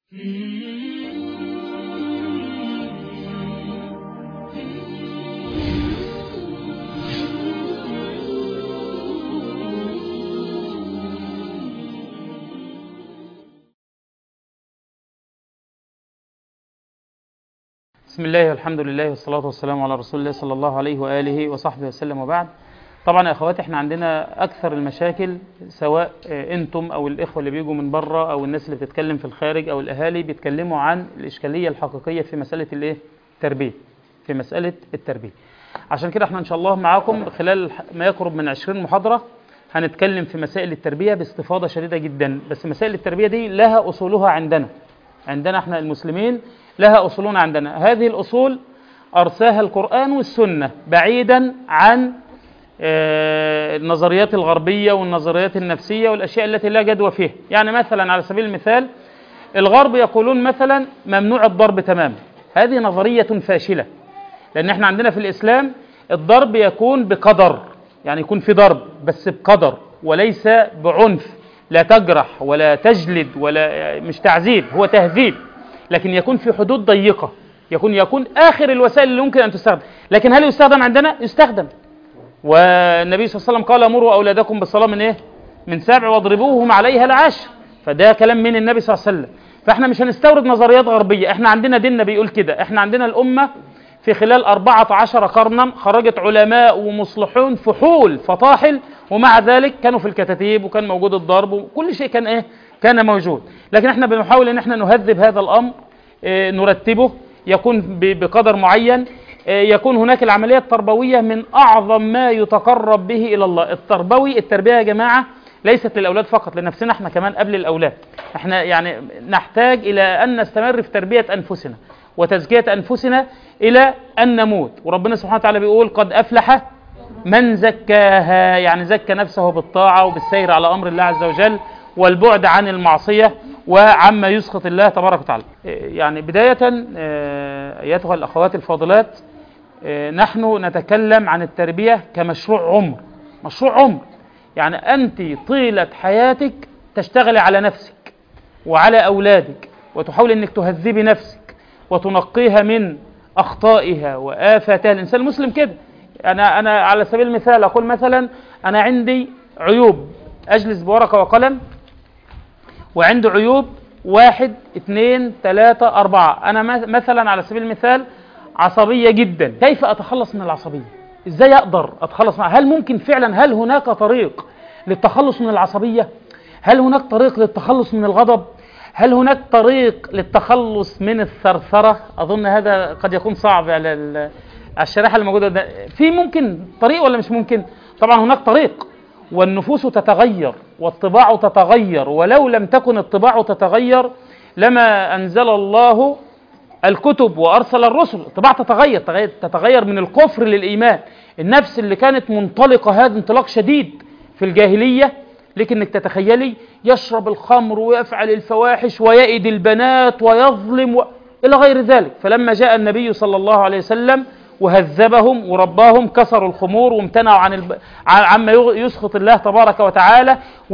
بسم الله والحمد لله والصلاة والسلام على رسول الله صلى الله عليه وآله وصحبه وسلم وبعد طبعا يا اخواتي احنا عندنا اكثر المشاكل سواء انتم او الاخوه اللي بيجوا من بره او الناس اللي بتتكلم في الخارج او الاهالي بيتكلموا عن الاشكاليه الحقيقيه في مساله الايه التربيه في مساله التربيه عشان كده احنا ان شاء الله معاكم خلال ما يقرب من 20 محاضره هنتكلم في مسائل التربيه باستفاضه شديده جدا بس مسائل التربيه دي لها اصولها عندنا عندنا احنا المسلمين لها اصولنا عندنا هذه الاصول ارساها القران والسنه بعيدا عن النظريات الغربية والنظريات النفسية والأشياء التي لا جدوى فيها يعني مثلا على سبيل المثال الغرب يقولون مثلا ممنوع الضرب تماما هذه نظرية فاشلة لأن احنا عندنا في الإسلام الضرب يكون بقدر يعني يكون في ضرب بس بقدر وليس بعنف لا تجرح ولا تجلد ولا مش تعذيب هو تهذيب لكن يكون في حدود ضيقة يكون يكون آخر الوسائل اللي ممكن أن تستخدم لكن هل يستخدم عندنا؟ يستخدم والنبي صلى الله عليه وسلم قال مروا اولادكم بالصلاه من ايه؟ من سبع واضربوهم عليها العشر فده كلام من النبي صلى الله عليه وسلم فاحنا مش هنستورد نظريات غربيه احنا عندنا ديننا بيقول كده احنا عندنا الامه في خلال 14 قرنا خرجت علماء ومصلحون فحول فطاحل ومع ذلك كانوا في الكتاتيب وكان موجود الضرب وكل شيء كان ايه؟ كان موجود لكن احنا بنحاول ان احنا نهذب هذا الامر اه نرتبه يكون بقدر معين يكون هناك العملية التربوية من أعظم ما يتقرب به إلى الله التربوي التربية يا جماعة ليست للأولاد فقط لنفسنا احنا كمان قبل الأولاد احنا يعني نحتاج إلى أن نستمر في تربية أنفسنا وتزكية أنفسنا إلى أن نموت وربنا سبحانه وتعالى بيقول قد أفلح من زكاها يعني زكى نفسه بالطاعة وبالسير على أمر الله عز وجل والبعد عن المعصية وعما يسخط الله تبارك وتعالى يعني بداية أيتها الأخوات الفاضلات نحن نتكلم عن التربية كمشروع عمر مشروع عمر يعني أنت طيلة حياتك تشتغلي على نفسك وعلى أولادك وتحاول أنك تهذبي نفسك وتنقيها من أخطائها وآفاتها الإنسان المسلم كده أنا أنا على سبيل المثال أقول مثلا أنا عندي عيوب أجلس بورقة وقلم وعندي عيوب واحد اثنين ثلاثة أربعة أنا مثلا على سبيل المثال عصبية جدا كيف أتخلص من العصبية إزاي أقدر أتخلص منها هل ممكن فعلا هل هناك طريق للتخلص من العصبية هل هناك طريق للتخلص من الغضب هل هناك طريق للتخلص من الثرثرة أظن هذا قد يكون صعب على الشريحة الموجودة ده في ممكن طريق ولا مش ممكن طبعا هناك طريق والنفوس تتغير والطباع تتغير ولو لم تكن الطباع تتغير لما أنزل الله الكتب وأرسل الرسل الطباع تتغير تتغير من الكفر للإيمان النفس اللي كانت منطلقة هذا انطلاق شديد في الجاهلية لكنك تتخيلي يشرب الخمر ويفعل الفواحش ويئد البنات ويظلم و... إلى غير ذلك فلما جاء النبي صلى الله عليه وسلم وهذبهم ورباهم كسروا الخمور وامتنعوا عن الب... عما يسخط الله تبارك وتعالى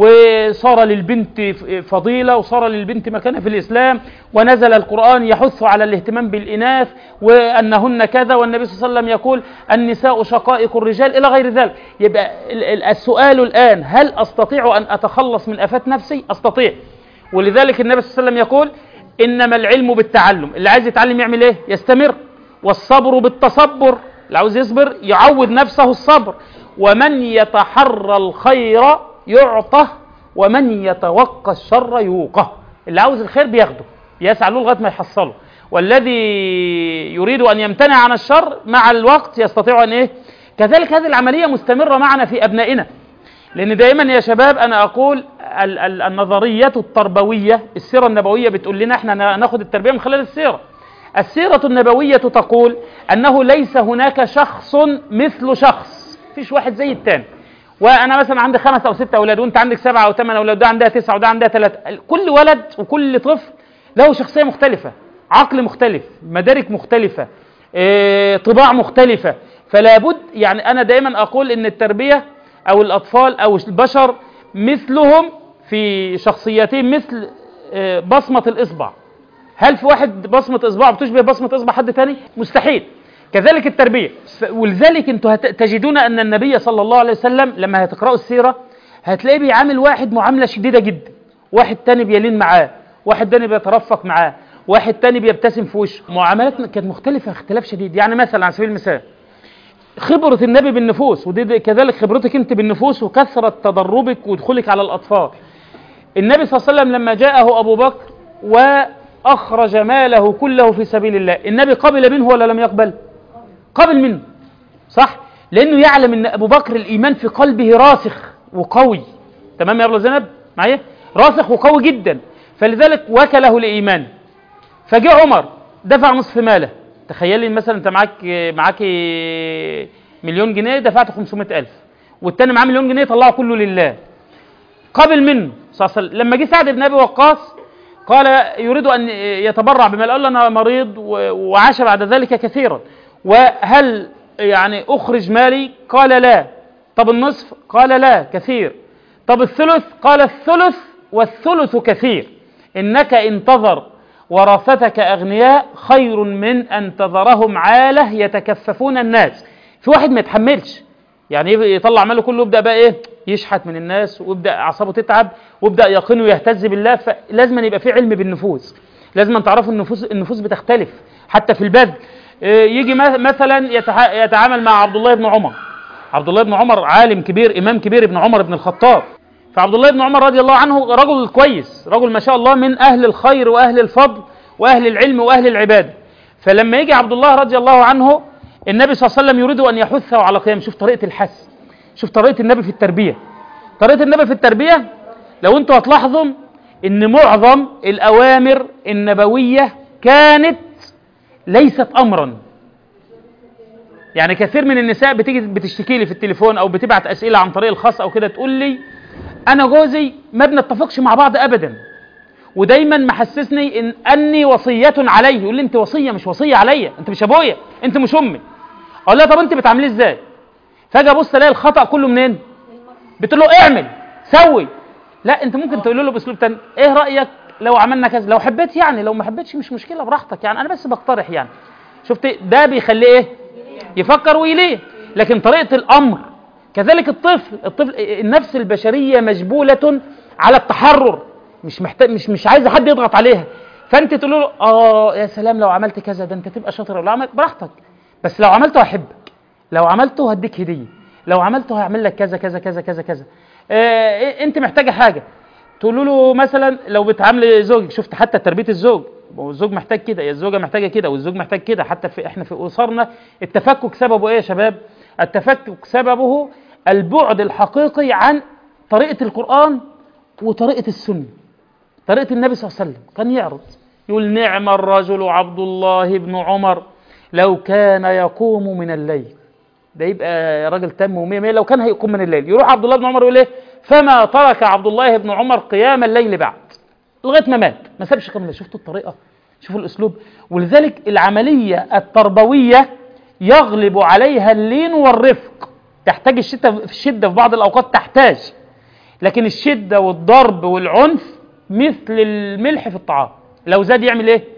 وصار للبنت فضيلة وصار للبنت مكانة في الإسلام ونزل القرآن يحث على الاهتمام بالإناث وأنهن كذا والنبي صلى الله عليه وسلم يقول النساء شقائق الرجال إلى غير ذلك يبقى السؤال الآن هل أستطيع أن أتخلص من أفات نفسي؟ أستطيع ولذلك النبي صلى الله عليه وسلم يقول إنما العلم بالتعلم اللي عايز يتعلم يعمل إيه؟ يستمر والصبر بالتصبر اللي عاوز يصبر يعود نفسه الصبر ومن يتحرى الخير يعطه ومن يتوقى الشر يوقه اللي عاوز الخير بياخده يسعى له لغايه ما يحصله والذي يريد ان يمتنع عن الشر مع الوقت يستطيع ان ايه كذلك هذه العمليه مستمره معنا في ابنائنا لان دائما يا شباب انا اقول ال- ال- النظريه التربويه السيره النبويه بتقول لنا احنا ناخد التربيه من خلال السيره السيرة النبوية تقول أنه ليس هناك شخص مثل شخص فيش واحد زي التاني وأنا مثلا عندي خمس أو ست أولاد وأنت عندك سبعة أو ثمان أولاد وده عندها تسعة وده عندها ثلاثة كل ولد وكل طفل له شخصية مختلفة عقل مختلف مدارك مختلفة إيه، طباع مختلفة فلا بد يعني أنا دائما أقول إن التربية أو الأطفال أو البشر مثلهم في شخصيتهم مثل إيه، بصمة الإصبع هل في واحد بصمة إصبعه بتشبه بصمة إصبع حد تاني؟ مستحيل كذلك التربية ف- ولذلك انتوا هت- تجدون أن النبي صلى الله عليه وسلم لما هتقرأوا السيرة هتلاقيه بيعامل واحد معاملة شديدة جدا واحد تاني بيلين معاه واحد تاني بيترفق معاه واحد تاني بيبتسم في وشه معاملات كانت مختلفة اختلاف شديد يعني مثلا على سبيل المثال خبرة النبي بالنفوس ودي دي كذلك خبرتك انت بالنفوس وكثرة تدربك ودخولك على الأطفال النبي صلى الله عليه وسلم لما جاءه أبو بكر وأخرج ماله كله في سبيل الله النبي قبل منه ولا لم يقبل قبل منه صح لأنه يعلم أن أبو بكر الإيمان في قلبه راسخ وقوي تمام يا أبو زينب معايا راسخ وقوي جدا فلذلك وكله لإيمانه فجاء عمر دفع نصف ماله تخيلي مثلا انت معاك معاك مليون جنيه دفعت 500 ألف والتاني معاه مليون جنيه طلعه كله لله قبل منه صلى الله عليه وسلم لما جه سعد بن ابي وقاص قال يريد ان يتبرع بمال قال له انا مريض و- وعاش بعد ذلك كثيرا وهل يعني اخرج مالي قال لا طب النصف قال لا كثير طب الثلث قال الثلث والثلث كثير انك انتظر ورثتك اغنياء خير من ان تذرهم عاله يتكففون الناس في واحد ما يتحملش يعني يب- يطلع ماله كله يبدا بقى ايه يشحت من الناس ويبدا اعصابه تتعب ويبدا يقينه يهتز بالله فلازم يبقى في علم بالنفوس لازم تعرفوا النفوس النفوس بتختلف حتى في البذل إيه، يجي مث- مثلا يتع- يتعامل مع عبد الله بن عمر عبد الله بن عمر عالم كبير امام كبير ابن عمر بن الخطاب فعبد الله بن عمر رضي الله عنه رجل كويس رجل ما شاء الله من اهل الخير واهل الفضل واهل العلم واهل العباده فلما يجي عبد الله رضي الله عنه النبي صلى الله عليه وسلم يريد ان يحثه على قيام شوف طريقه الحث شوف طريقه النبي في التربيه طريقه النبي في التربيه لو انتوا هتلاحظوا ان معظم الاوامر النبويه كانت ليست امرا يعني كثير من النساء بتيجي بتشتكي لي في التليفون او بتبعت اسئله عن طريق الخاص او كده تقول لي انا جوزي ما بنتفقش مع بعض ابدا ودايما محسسني ان اني وصيه عليه يقول لي انت وصيه مش وصيه عليا انت مش ابويا انت مش امي اقول لها طب انت بتعمليه ازاي فجاه ابص الاقي الخطا كله منين بتقول له اعمل سوي لا انت ممكن تقول له باسلوب تاني ايه رايك لو عملنا كذا لو حبيت يعني لو ما حبيتش مش مشكله براحتك يعني انا بس بقترح يعني شفت ده بيخليه ايه يفكر ويليه لكن طريقه الامر كذلك الطفل الطفل النفس البشريه مجبوله على التحرر مش محتاج مش مش عايزه حد يضغط عليها فانت تقول له اه يا سلام لو عملت كذا ده انت تبقى شاطر لو عملت براحتك بس لو عملته هحبك لو عملته هديك هديه لو عملته هعمل لك كذا كذا كذا كذا كذا آه إيه، انت محتاجه حاجه تقول له مثلا لو بتعاملي زوجك شفت حتى تربيه الزوج هو الزوج محتاج كده يا الزوجه محتاجه كده والزوج محتاج كده حتى في احنا في اسرنا التفكك سببه ايه يا شباب التفكك سببه البعد الحقيقي عن طريقه القران وطريقه السنه طريقه النبي صلى الله عليه وسلم كان يعرض يقول نعم الرجل عبد الله بن عمر لو كان يقوم من الليل ده يبقى راجل تم ومية مية لو كان هيقوم من الليل يروح عبد الله بن عمر يقول ايه فما ترك عبد الله بن عمر قيام الليل بعد لغايه ما مات ما سابش قيام الليل شفتوا الطريقه شوفوا الاسلوب ولذلك العمليه التربويه يغلب عليها اللين والرفق تحتاج الشده في الشده في بعض الاوقات تحتاج لكن الشده والضرب والعنف مثل الملح في الطعام لو زاد يعمل ايه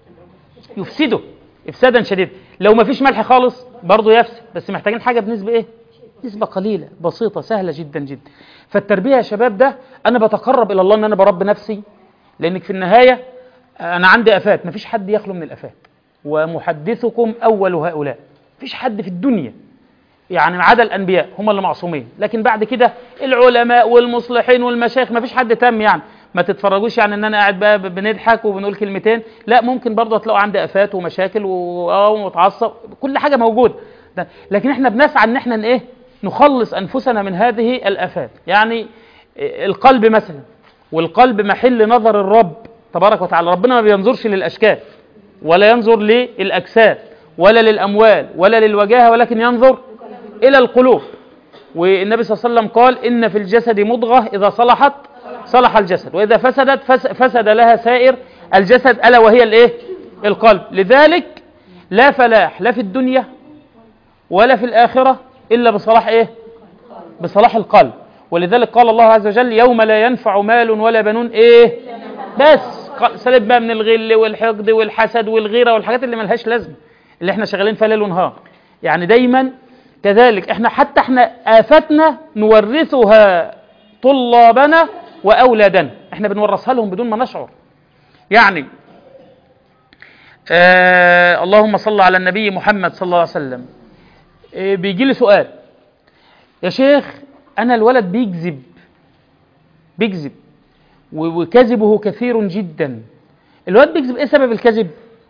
يفسده افسادا شديدا لو ما فيش ملح خالص برضه يفسد بس محتاجين حاجه بنسبه ايه نسبه قليله بسيطه سهله جدا جدا فالتربيه يا شباب ده انا بتقرب الى الله ان انا برب نفسي لانك في النهايه انا عندي افات ما فيش حد يخلو من الافات ومحدثكم اول هؤلاء فيش حد في الدنيا يعني ما عدا الانبياء هم اللي معصومين لكن بعد كده العلماء والمصلحين والمشايخ ما فيش حد تام يعني ما تتفرجوش يعني ان انا قاعد بقى بنضحك وبنقول كلمتين لا ممكن برضه هتلاقوا عندي افات ومشاكل و- اه ومتعصب كل حاجه موجوده ده- لكن احنا بنسعى ان احنا ايه نخلص انفسنا من هذه الافات يعني إيه، القلب مثلا والقلب محل نظر الرب تبارك وتعالى ربنا ما بينظرش للاشكال ولا ينظر للاجساد ولا للاموال ولا للوجاهه ولكن ينظر الى القلوب والنبي صلى الله عليه وسلم قال ان في الجسد مضغه اذا صلحت صلح الجسد واذا فسدت فس- فسد لها سائر الجسد الا وهي الايه القلب لذلك لا فلاح لا في الدنيا ولا في الاخره الا بصلاح ايه بصلاح القلب ولذلك قال الله عز وجل يوم لا ينفع مال ولا بنون ايه بس خ- سالب بقى من الغل والحقد والحسد والغيره والحاجات اللي ملهاش لازمه اللي احنا شغالين فيها ليل ونهار يعني دايما كذلك احنا حتى احنا آفاتنا نورثها طلابنا وأولادنا احنا بنورثها لهم بدون ما نشعر يعني آه اللهم صل على النبي محمد صلى الله عليه وسلم آه بيجي لي سؤال يا شيخ أنا الولد بيكذب بيكذب و- وكذبه كثير جدا الولد بيكذب ايه سبب الكذب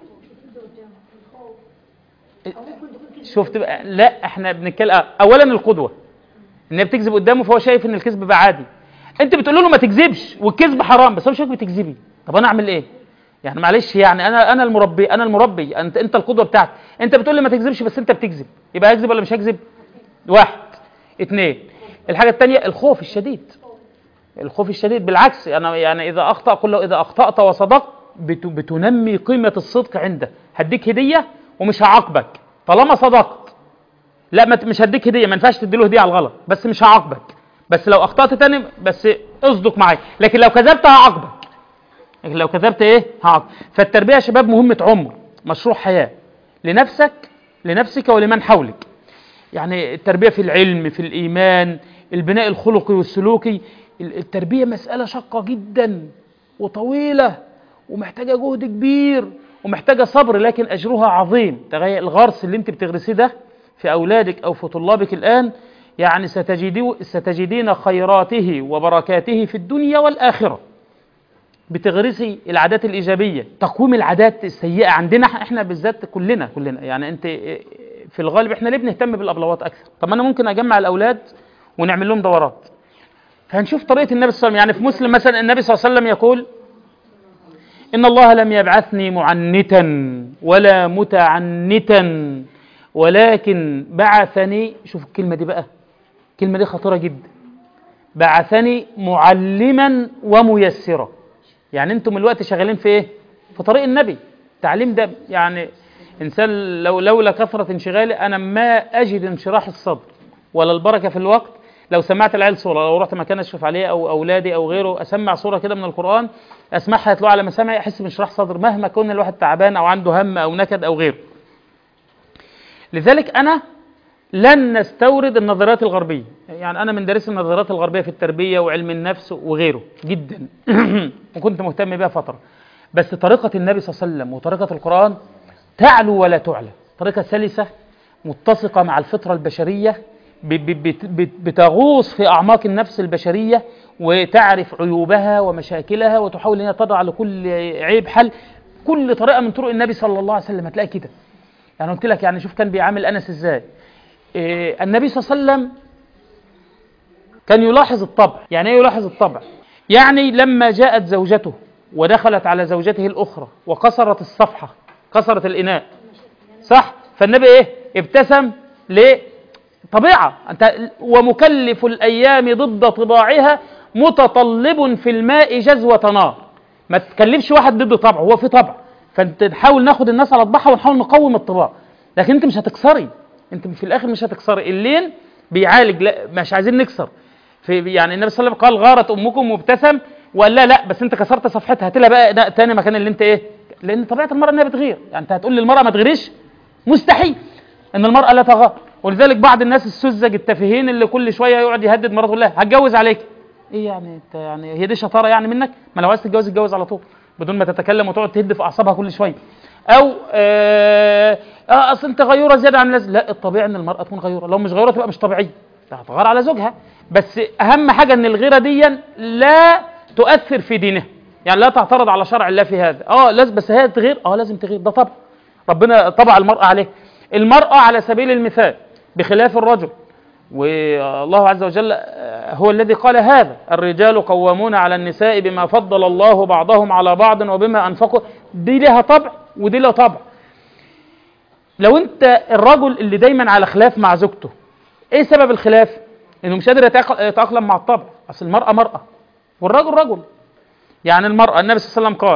شفت بقى لا احنا بنتكلم آه، اولا القدوه ان هي بتكذب قدامه فهو شايف ان الكذب بقى عادي انت بتقول له ما تكذبش والكذب حرام بس هو شايف بتكذبي طب انا اعمل ايه يعني معلش يعني انا انا المربي انا المربي انت انت القدوه بتاعتي انت بتقول لي ما تكذبش بس انت بتكذب يبقى هكذب ولا مش هكذب واحد اثنين الحاجه الثانيه الخوف الشديد الخوف الشديد بالعكس انا يعني اذا اخطا قل له اذا اخطات وصدقت بت- بتنمي قيمه الصدق عنده هديك هديه ومش هعاقبك طالما صدقت لا ما ت- مش هديك هديه ما ينفعش تديله هديه على الغلط بس مش هعاقبك بس لو اخطات تاني بس اصدق معايا لكن لو كذبت هعاقبك لكن لو كذبت ايه هعاقبك فالتربيه يا شباب مهمه عمر مشروع حياه لنفسك لنفسك ولمن حولك يعني التربيه في العلم في الايمان البناء الخلقي والسلوكي ال- التربيه مساله شاقه جدا وطويله ومحتاجه جهد كبير ومحتاجه صبر لكن اجرها عظيم تخيل الغرس اللي انت بتغرسيه ده في اولادك او في طلابك الان يعني ستجدو ستجدين خيراته وبركاته في الدنيا والاخره بتغرسي العادات الايجابيه تقويم العادات السيئه عندنا احنا بالذات كلنا كلنا يعني انت في الغالب احنا ليه بنهتم بالابلوات اكثر طب انا ممكن اجمع الاولاد ونعمل لهم دورات فهنشوف طريقه النبي صلى الله عليه وسلم يعني في مسلم مثلا النبي صلى الله عليه وسلم يقول ان الله لم يبعثني معنتا ولا متعنتا ولكن بعثني شوف الكلمه دي بقى الكلمه دي خطيره جدا بعثني معلما وميسرا يعني انتم الوقت شغالين في ايه في طريق النبي التعليم ده يعني انسان لو لولا كثره انشغالي انا ما اجد انشراح الصدر ولا البركه في الوقت لو سمعت العيال صوره لو رحت مكان اشرف عليه او اولادي او غيره اسمع صوره كده من القران اسمعها يطلع على مسامعي احس بانشراح صدر مهما كان الواحد تعبان او عنده هم او نكد او غيره لذلك انا لن نستورد النظريات الغربيه يعني انا من دارس النظريات الغربيه في التربيه وعلم النفس وغيره جدا وكنت مهتم بها فتره بس طريقه النبي صلى الله عليه وسلم وطريقه القران تعلو ولا تعلى طريقه سلسه متسقه مع الفطره البشريه ب- ب- بت- بت- بتغوص في اعماق النفس البشريه وتعرف عيوبها ومشاكلها وتحاول ان هي تضع لكل عيب حل كل طريقه من طرق النبي صلى الله عليه وسلم هتلاقي كده يعني قلت لك يعني شوف كان بيعامل انس ازاي إيه النبي صلى الله عليه وسلم كان يلاحظ الطبع يعني ايه يلاحظ الطبع يعني لما جاءت زوجته ودخلت على زوجته الاخرى وكسرت الصفحه كسرت الاناء صح فالنبي ايه ابتسم ليه طبيعه انت ومكلف الايام ضد طباعها متطلب في الماء جزوه نار ما تكلفش واحد ضد طبعه هو في طبع فانت نحاول ناخد الناس على طباعها ونحاول نقوم الطباع لكن انت مش هتكسري انت في الاخر مش هتكسري اللين بيعالج لا مش عايزين نكسر في يعني النبي صلى الله عليه وسلم قال غارت امكم وابتسم وقال لا لا بس انت كسرت صفحتها هات لها بقى ده تاني مكان اللي انت ايه لان طبيعه المراه انها بتغير يعني انت هتقول للمراه ما تغيريش مستحيل ان المراه لا تغار ولذلك بعض الناس السذج التافهين اللي كل شويه يقعد يهدد مراته يقول لها هتجوز عليك ايه يعني انت يعني هي دي شطاره يعني منك ما لو عايز تتجوز اتجوز على طول بدون ما تتكلم وتقعد تهد في اعصابها كل شويه او اه, آه اصل انت غيوره زياده عن اللازم لا الطبيعي ان المراه تكون غيوره لو مش غيوره تبقى مش طبيعيه هتغار على زوجها بس اهم حاجه ان الغيره دي لا تؤثر في دينها يعني لا تعترض على شرع الله في هذا اه لازم بس هي تغير اه لازم تغير ده طبع ربنا طبع المراه عليه المراه على سبيل المثال بخلاف الرجل والله عز وجل هو الذي قال هذا الرجال قوامون على النساء بما فضل الله بعضهم على بعض وبما انفقوا دي لها طبع ودي لها طبع لو انت الرجل اللي دايما على خلاف مع زوجته ايه سبب الخلاف انه مش قادر يتأق- يتاقلم مع الطبع اصل المراه مراه والرجل رجل يعني المراه النبي صلى الله عليه وسلم قال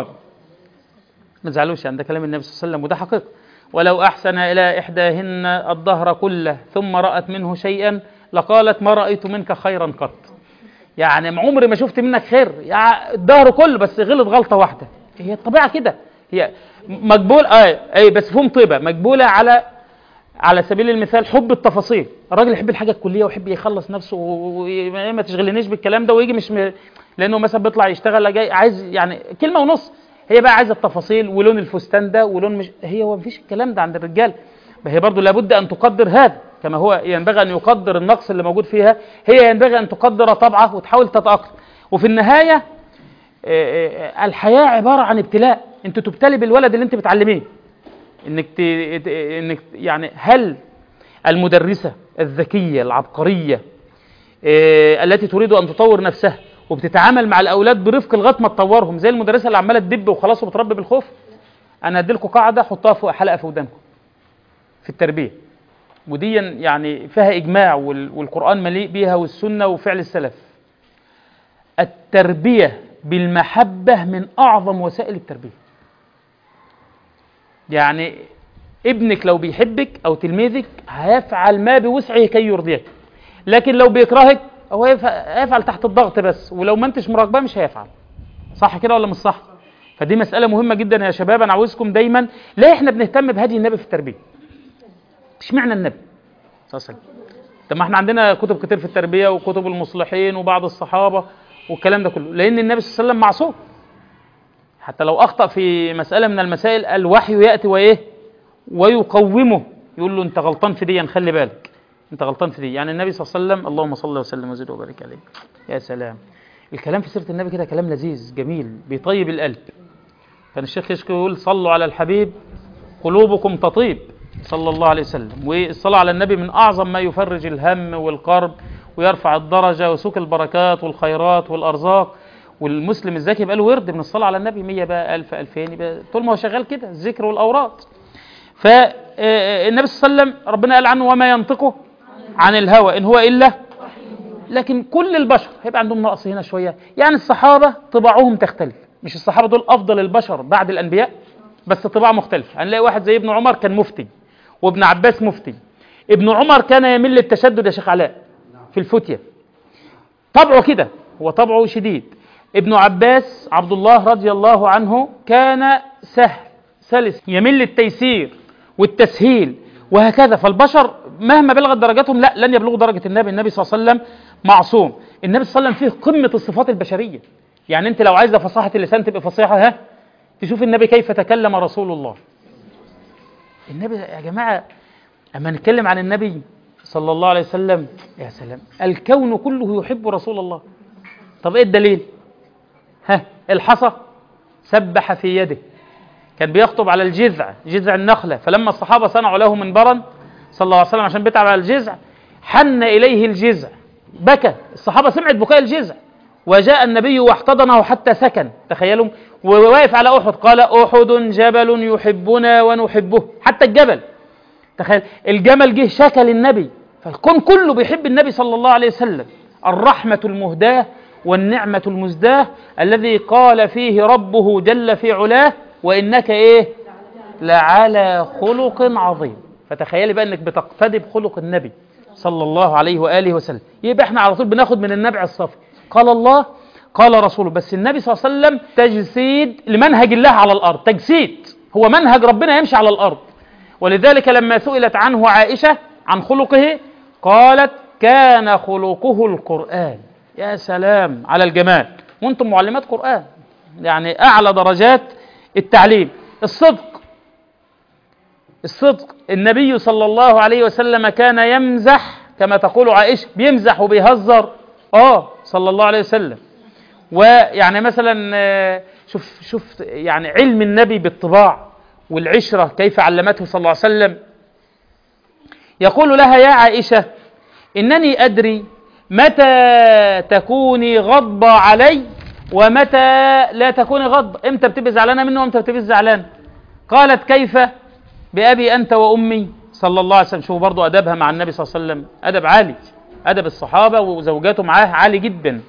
ما تزعلوش يعني ده كلام النبي صلى الله عليه وسلم وده حقيقه ولو احسن الى احداهن الدهر كله ثم رات منه شيئا لقالت ما رايت منك خيرا قط يعني عمري ما شفت منك خير يعني الدهر كله بس غلط غلطه واحده هي الطبيعه كده هي مقبول اه اي بس فهم طيبه مقبوله على على سبيل المثال حب التفاصيل الراجل يحب الحاجه الكليه ويحب يخلص نفسه وما تشغلنيش بالكلام ده ويجي مش م... لانه مثلا بيطلع يشتغل جاي عايز يعني كلمه ونص هي بقى عايزه التفاصيل ولون الفستان ده ولون مش هي هو مفيش الكلام ده عند الرجال هي برضه لابد ان تقدر هذا كما هو ينبغي ان يقدر النقص اللي موجود فيها هي ينبغي ان تقدر طبعه وتحاول تتاقلم وفي النهايه الحياه عباره عن ابتلاء انت تبتلي بالولد اللي انت بتعلميه انك ت... انك يعني هل المدرسه الذكيه العبقريه التي تريد ان تطور نفسها وبتتعامل مع الاولاد برفق لغايه ما تطورهم زي المدرسه اللي عماله تدب وخلاص وبتربي بالخوف انا ادي لكم قاعده حطها فوق حلقه في ودانكم في التربيه ودي يعني فيها اجماع والقران مليء بيها والسنه وفعل السلف التربيه بالمحبه من اعظم وسائل التربيه يعني ابنك لو بيحبك او تلميذك هيفعل ما بوسعه كي يرضيك لكن لو بيكرهك هو هيفعل تحت الضغط بس ولو ما انتش مراقباه مش هيفعل صح كده ولا مش صح فدي مسألة مهمة جدا يا شباب أنا عاوزكم دايما ليه احنا بنهتم بهدي النبي في التربية اشمعنى النبي صلى الله عليه وسلم طب ما احنا عندنا كتب كتير في التربية وكتب المصلحين وبعض الصحابة والكلام ده كله لأن النبي صلى الله عليه وسلم معصوم حتى لو أخطأ في مسألة من المسائل الوحي يأتي وإيه ويقومه يقول له أنت غلطان في دي خلي بالك أنت غلطان في دي يعني النبي صلى الله عليه وسلم اللهم صل وسلم وزد وبارك عليه يا سلام الكلام في سيرة النبي كده كلام لذيذ جميل بيطيب القلب كان الشيخ يشكي يقول صلوا على الحبيب قلوبكم تطيب صلى الله عليه وسلم والصلاة على النبي من أعظم ما يفرج الهم والقرب ويرفع الدرجة وسوق البركات والخيرات والأرزاق والمسلم الذكي يبقى له ورد من الصلاة على النبي 100 بقى 1000 2000 يبقى طول ما هو شغال كده الذكر والأوراد فالنبي صلى الله عليه وسلم ربنا قال عنه وما ينطقه عن الهوى إن هو إلا لكن كل البشر هيبقى عندهم نقص هنا شوية يعني الصحابة طباعهم تختلف مش الصحابة دول أفضل البشر بعد الأنبياء بس طباع مختلفة هنلاقي واحد زي ابن عمر كان مفتي وابن عباس مفتي ابن عمر كان يميل للتشدد يا شيخ علاء في الفتية طبعه كده هو طبعه شديد ابن عباس عبد الله رضي الله عنه كان سهل سلس يميل للتيسير والتسهيل وهكذا فالبشر مهما بلغت درجاتهم لا لن يبلغوا درجة النبي النبي صلى الله عليه وسلم معصوم النبي صلى الله عليه وسلم فيه قمة الصفات البشرية يعني انت لو عايزة فصاحة اللسان تبقى فصيحة ها تشوف النبي كيف تكلم رسول الله النبي يا جماعة أما نتكلم عن النبي صلى الله عليه وسلم يا سلام الكون كله يحب رسول الله طب ايه الدليل ها الحصى سبح في يده كان بيخطب على الجذع جذع النخلة فلما الصحابة صنعوا له منبرا صلى الله عليه وسلم عشان بيتعب على الجذع حن إليه الجذع بكى الصحابة سمعت بكاء الجذع وجاء النبي واحتضنه حتى سكن تخيلوا وواقف على أحد قال أحد جبل يحبنا ونحبه حتى الجبل تخيل الجمل جه شكى للنبي فالكون كله بيحب النبي صلى الله عليه وسلم الرحمة المهداة والنعمة المزداة الذي قال فيه ربه جل في علاه وإنك إيه لعلى خلق عظيم فتخيلي بقى إنك بتقتدي بخلق النبي صلى الله عليه وآله وسلم يبقى إحنا على طول بناخد من النبع الصافي قال الله قال رسوله بس النبي صلى الله عليه وسلم تجسيد لمنهج الله على الأرض تجسيد هو منهج ربنا يمشي على الأرض ولذلك لما سئلت عنه عائشة عن خلقه قالت كان خلقه القرآن يا سلام على الجمال وانتم معلمات قرآن يعني أعلى درجات التعليم الصدق الصدق النبي صلى الله عليه وسلم كان يمزح كما تقول عائشة بيمزح وبيهزر اه صلى الله عليه وسلم ويعني مثلا شوف شوف يعني علم النبي بالطباع والعشرة كيف علمته صلى الله عليه وسلم يقول لها يا عائشة إنني أدري متى تكوني غضبة علي ومتى لا تكوني غضبة امتى بتبقي زعلانة منه وامتى بتبقي زعلانة قالت كيف بأبي أنت وأمي صلى الله عليه وسلم شوفوا برضو أدبها مع النبي صلى الله عليه وسلم أدب عالي أدب الصحابة وزوجاته معاه عالي جدا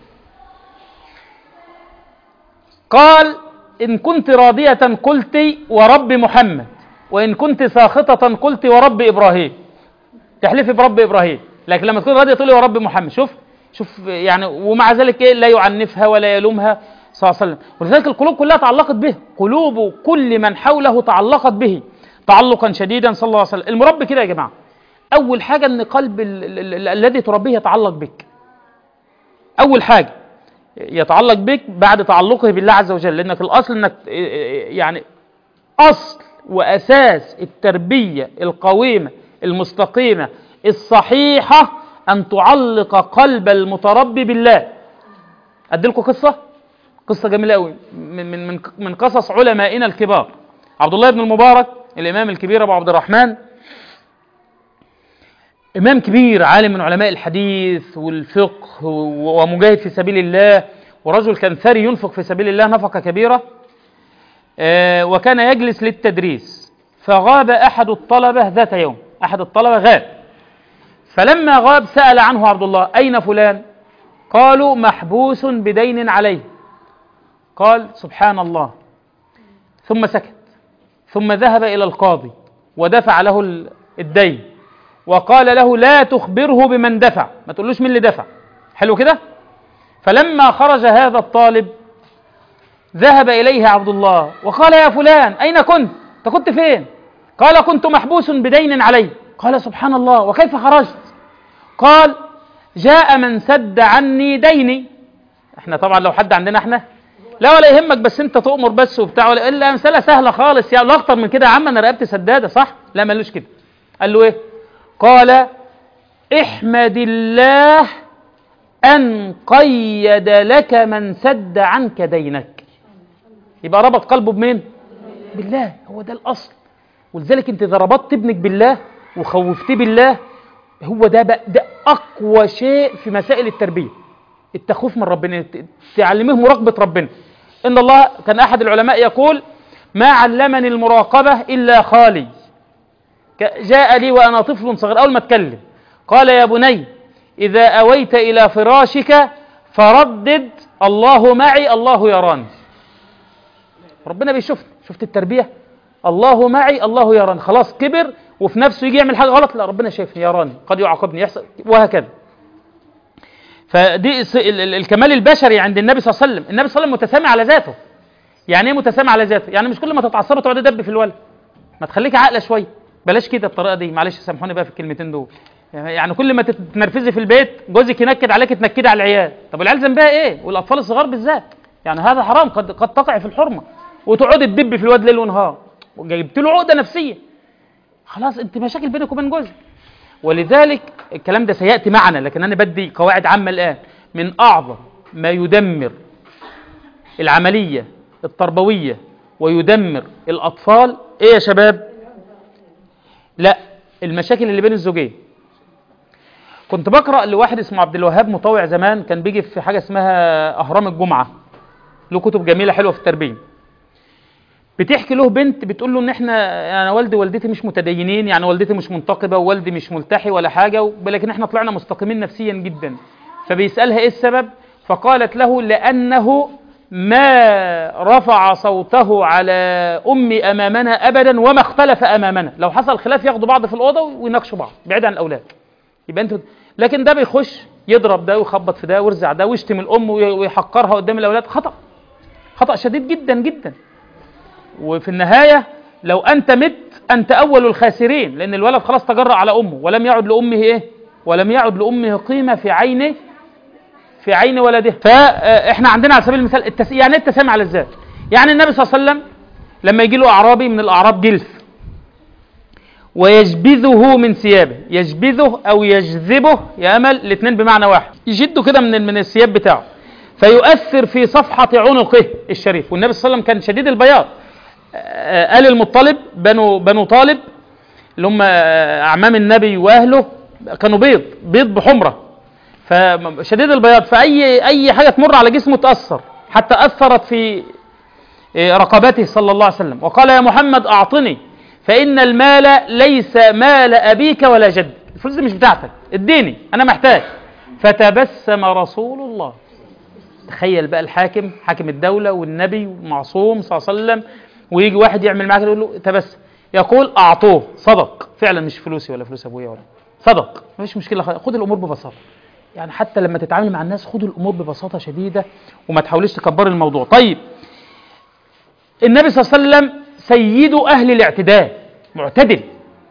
قال إن كنت راضية قلت ورب محمد وإن كنت ساخطة قلت ورب إبراهيم تحلفي برب إبراهيم لكن لما تكون راضية تقولي ورب محمد شوف شوف يعني ومع ذلك إيه لا يعنفها ولا يلومها صلى الله عليه وسلم ولذلك القلوب كلها تعلقت به قلوب كل من حوله تعلقت به تعلقا شديدا صلى الله عليه وسلم المربي كده يا جماعة أول حاجة أن قلب ال- ال- ال- الذي تربيه يتعلق بك أول حاجة يتعلق بك بعد تعلقه بالله عز وجل لأنك الأصل أنك يعني أصل وأساس التربية القويمة المستقيمة الصحيحة أن تعلق قلب المتربي بالله أديلكم قصة قصة جميلة قوي من من من من قصص علمائنا الكبار عبد الله بن المبارك الإمام الكبير أبو عبد الرحمن إمام كبير عالم من علماء الحديث والفقه و- ومجاهد في سبيل الله ورجل كان ثري ينفق في سبيل الله نفقة كبيرة آه، وكان يجلس للتدريس فغاب أحد الطلبة ذات يوم أحد الطلبة غاب فلما غاب سأل عنه عبد الله أين فلان قالوا محبوس بدين عليه قال سبحان الله ثم سكت ثم ذهب إلى القاضي ودفع له ال- الدين وقال له لا تخبره بمن دفع ما تقولوش مين اللي دفع حلو كده فلما خرج هذا الطالب ذهب إليه عبد الله وقال يا فلان أين كنت أنت كنت فين قال كنت محبوس بدين علي قال سبحان الله وكيف خرجت قال جاء من سد عني ديني احنا طبعا لو حد عندنا احنا لا ولا يهمك بس انت تؤمر بس وبتاع ولا الا مساله سهله خالص يا لا اكتر من كده يا عم انا رقبتي سداده صح لا مالوش كده قال له ايه قال احمد الله ان قيد لك من سد عنك دينك يبقى ربط قلبه بمين بالله هو ده الاصل ولذلك انت اذا ربطت ابنك بالله وخوفتيه بالله هو ده بقى ده اقوى شيء في مسائل التربيه التخوف من ربنا ت- تعلميه مراقبه ربنا ان الله كان احد العلماء يقول ما علمني المراقبه الا خالي ك- جاء لي وانا طفل صغير اول ما اتكلم قال يا بني اذا اويت الى فراشك فردد الله معي الله يراني ربنا بيشوفني شفت التربيه الله معي الله يراني خلاص كبر وفي نفسه يجي يعمل حاجه غلط لا ربنا شايفني يراني قد يعاقبني يحصل وهكذا فدي الس- ال- ال- الكمال البشري عند النبي صلى الله عليه وسلم النبي صلى الله عليه وسلم متسامع على ذاته يعني ايه متسامع على ذاته يعني مش كل ما تتعصبوا تقعدي دب في الولد ما تخليك عاقله شويه بلاش كده الطريقه دي معلش سامحوني بقى في الكلمتين دول يعني كل ما تتنرفزي في البيت جوزك ينكد عليك تنكدي على العيال طب العيال ذنبها ايه والاطفال الصغار بالذات يعني هذا حرام قد قد تقع في الحرمه وتقعدي تدب في الواد ليل ونهار وجبت له عقده نفسيه خلاص انت مشاكل بينك وبين جوزك ولذلك الكلام ده سياتي معنا لكن انا بدي قواعد عامه الان من اعظم ما يدمر العمليه التربويه ويدمر الاطفال ايه يا شباب لا المشاكل اللي بين الزوجين كنت بقرا لواحد اسمه عبد الوهاب مطوع زمان كان بيجي في حاجه اسمها اهرام الجمعه له كتب جميله حلوه في التربيه بتحكي له بنت بتقول له ان احنا انا والدي ووالدتي مش متدينين يعني والدتي مش منتقبه ووالدي مش ملتحي ولا حاجه ولكن احنا طلعنا مستقيمين نفسيا جدا فبيسالها ايه السبب فقالت له لانه ما رفع صوته على امي امامنا ابدا وما اختلف امامنا لو حصل خلاف ياخدوا بعض في الاوضه ويناقشوا بعض بعيد عن الاولاد يبقى انت لكن ده بيخش يضرب ده ويخبط في ده ويرزع ده ويشتم الام ويحقرها قدام الاولاد خطا خطا شديد جدا جدا وفي النهايه لو انت مت انت اول الخاسرين لان الولد خلاص تجرأ على امه ولم يعد لامه ايه ولم يعد لامه قيمه في عينه في عين ولده فاحنا عندنا على سبيل المثال التس... يعني ايه التسامح على الذات يعني النبي صلى الله عليه وسلم لما يجي له اعرابي من الاعراب جلف ويجبذه من ثيابه يجبذه او يجذبه يا امل الاثنين بمعنى واحد يشده كده من من الثياب بتاعه فيؤثر في صفحه عنقه الشريف والنبي صلى الله عليه وسلم كان شديد البياض آل المطلب بنو بنو طالب اللي هم اعمام النبي واهله كانوا بيض بيض بحمره فشديد البياض فاي اي حاجه تمر على جسمه تاثر حتى اثرت في رقبته صلى الله عليه وسلم وقال يا محمد اعطني فان المال ليس مال ابيك ولا جد الفلوس دي مش بتاعتك اديني انا محتاج فتبسم رسول الله تخيل بقى الحاكم حاكم الدوله والنبي المعصوم صلى الله عليه وسلم ويجي واحد يعمل معاك يقول له تبسم يقول اعطوه صدق فعلا مش فلوسي ولا فلوس ابويا ولا صدق مفيش مشكله خد الامور ببساطه يعني حتى لما تتعامل مع الناس خدوا الامور ببساطه شديده وما تحاوليش تكبري الموضوع طيب النبي صلى الله عليه وسلم سيد اهل الاعتدال معتدل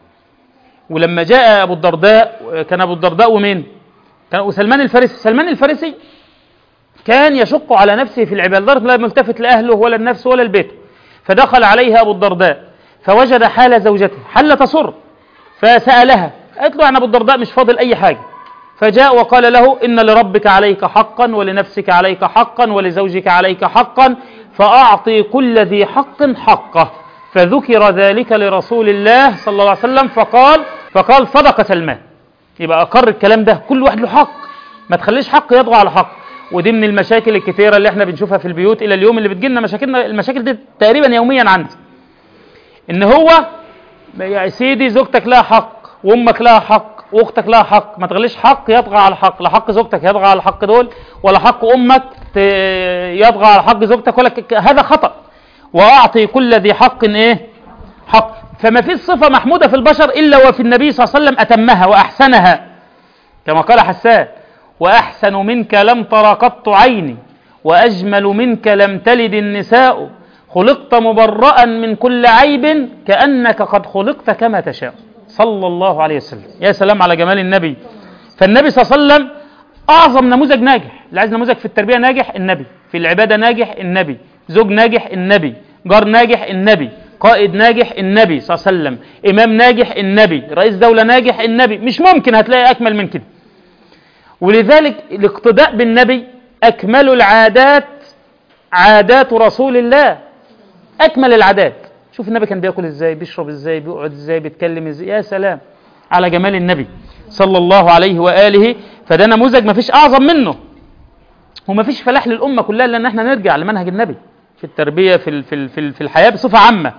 ولما جاء ابو الدرداء كان ابو الدرداء ومين كان وسلمان الفارسي سلمان الفارسي كان يشق على نفسه في العبادة لدرجة لا ملتفت لأهله ولا النفس ولا البيت فدخل عليها أبو الدرداء فوجد حال زوجته حل تصر فسألها قالت له أنا أبو الدرداء مش فاضل أي حاجة فجاء وقال له إن لربك عليك حقا ولنفسك عليك حقا ولزوجك عليك حقا فأعطي كل ذي حق حقه فذكر ذلك لرسول الله صلى الله عليه وسلم فقال فقال صدق سلمان يبقى أقر الكلام ده كل واحد له حق ما تخليش حق يطغى على حق ودي من المشاكل الكثيرة اللي احنا بنشوفها في البيوت إلى اليوم اللي بتجيلنا مشاكلنا المشاكل دي تقريبا يوميا عندي إن هو يا سيدي زوجتك لها حق وأمك لها حق واختك لها حق ما تغليش حق يطغى على حق لا حق زوجتك يطغى على الحق دول ولا حق امك ت- يطغى على حق زوجتك ولا ك- هذا خطأ واعطي كل ذي حق ايه حق فما فيش صفة محمودة في البشر الا وفي النبي صلى الله عليه وسلم اتمها واحسنها كما قال حسان واحسن منك لم تر قط عيني واجمل منك لم تلد النساء خلقت مبرأ من كل عيب كأنك قد خلقت كما تشاء صلى الله عليه وسلم يا سلام على جمال النبي فالنبي صلى الله عليه وسلم أعظم نموذج ناجح اللي عايز نموذج في التربية ناجح النبي في العبادة ناجح النبي زوج ناجح النبي جار ناجح النبي قائد ناجح النبي صلى الله عليه وسلم إمام ناجح النبي رئيس دولة ناجح النبي مش ممكن هتلاقي أكمل من كده ولذلك الاقتداء بالنبي أكمل العادات عادات رسول الله أكمل العادات شوف النبي كان بياكل ازاي بيشرب ازاي بيقعد ازاي بيتكلم ازاي يا سلام على جمال النبي صلى الله عليه وآله فده نموذج ما فيش أعظم منه وما فيش فلاح للأمة كلها إلا إن احنا نرجع لمنهج النبي في التربية في ال- في ال- في ال- في الحياة بصفة عامة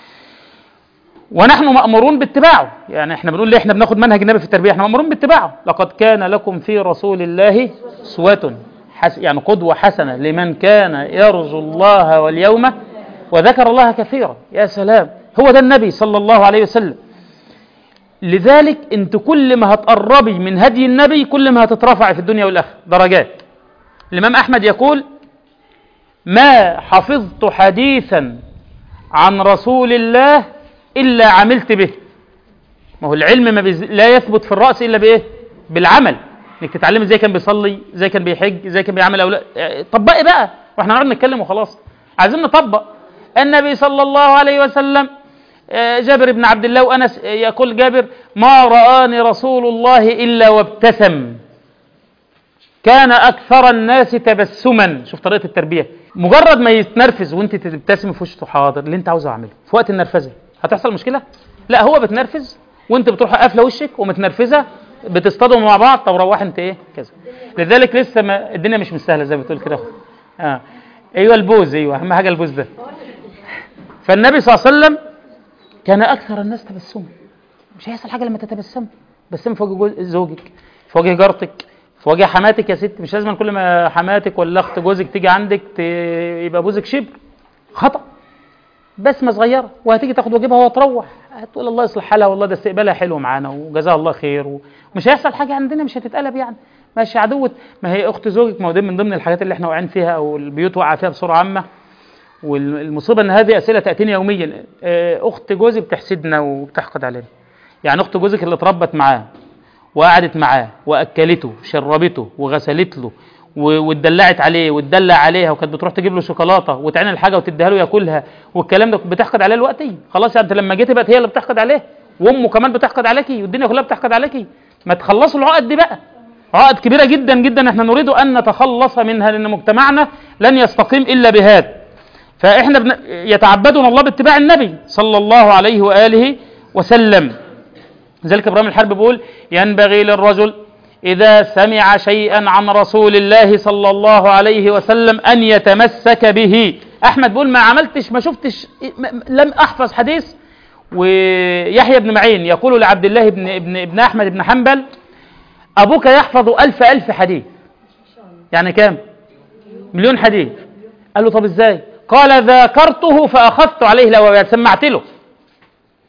ونحن مأمورون باتباعه يعني احنا بنقول ليه احنا بناخد منهج النبي في التربية احنا مأمورون باتباعه لقد كان لكم في رسول الله أسوة حس يعني قدوة حسنة لمن كان يرجو الله واليوم وذكر الله كثيرا يا سلام هو ده النبي صلى الله عليه وسلم لذلك انت كل ما هتقربي من هدي النبي كل ما هتترفعي في الدنيا والآخرة درجات الإمام أحمد يقول ما حفظت حديثا عن رسول الله إلا عملت به ما هو العلم ما بيز... لا يثبت في الرأس إلا بإيه بالعمل انك تتعلم ازاي كان بيصلي ازاي كان بيحج ازاي كان بيعمل اولاد اه، طبقي بقى واحنا نقعد نتكلم وخلاص عايزين نطبق النبي صلى الله عليه وسلم اه، جابر بن عبد الله وانس اه، يقول جابر ما رآني رسول الله الا وابتسم كان اكثر الناس تبسما شوف طريقه التربيه مجرد ما يتنرفز وانت تبتسم في وشه حاضر اللي انت عاوزه اعمله في وقت النرفزه هتحصل مشكله لا هو بتنرفز وانت بتروح قافله وشك ومتنرفزه بتصطدموا مع بعض طب روح انت ايه كذا لذلك لسه ما الدنيا مش مستاهله زي ما بتقول كده اه ايوه البوز ايوه اهم حاجه البوز ده فالنبي صلى الله عليه وسلم كان اكثر الناس تبسما مش هيحصل حاجه لما تتبسم بسم في وجه جوز- زوجك في وجه جارتك في وجه حماتك يا ست مش لازم كل ما حماتك ولا اخت جوزك تيجي عندك ت... يبقى بوزك شبر خطأ بسمة صغيرة وهتيجي تاخد واجبها وتروح هتقول الله يصلح حالها والله ده استقبالها حلو معانا وجزاها الله خير ومش هيحصل حاجة عندنا مش هتتقلب يعني ماشي عدوة ما هي أخت زوجك ما هو ده من ضمن الحاجات اللي احنا واقعين فيها أو البيوت واقعة فيها بصورة عامة والمصيبة إن هذه أسئلة تأتيني يوميا آه، أخت جوزي بتحسدنا وبتحقد علينا يعني أخت جوزك اللي اتربت معاه وقعدت معاه واكلته وشربته وغسلت له و- واتدلعت عليه واتدلع عليها وكانت بتروح تجيب له شوكولاته وتعمل حاجه وتديها له ياكلها والكلام ده بتحقد عليه دلوقتي خلاص يعني انت لما جيت بقت هي اللي بتحقد عليه وامه كمان بتحقد عليكي والدنيا كلها بتحقد عليكي ما تخلصوا العقد دي بقى عقد كبيره جدا جدا احنا نريد ان نتخلص منها لان مجتمعنا لن يستقيم الا بهذا فاحنا بن... يتعبدنا الله باتباع النبي صلى الله عليه واله وسلم لذلك ابراهيم الحرب بيقول ينبغي للرجل اذا سمع شيئا عن رسول الله صلى الله عليه وسلم ان يتمسك به احمد بيقول ما عملتش ما شفتش ما- لم احفظ حديث ويحيى بن معين يقول لعبد الله بن ابن ابن احمد بن حنبل ابوك يحفظ الف الف حديث يعني كام مليون حديث قال له طب ازاي قال ذاكرته فاخذت عليه الاواويات سمعت له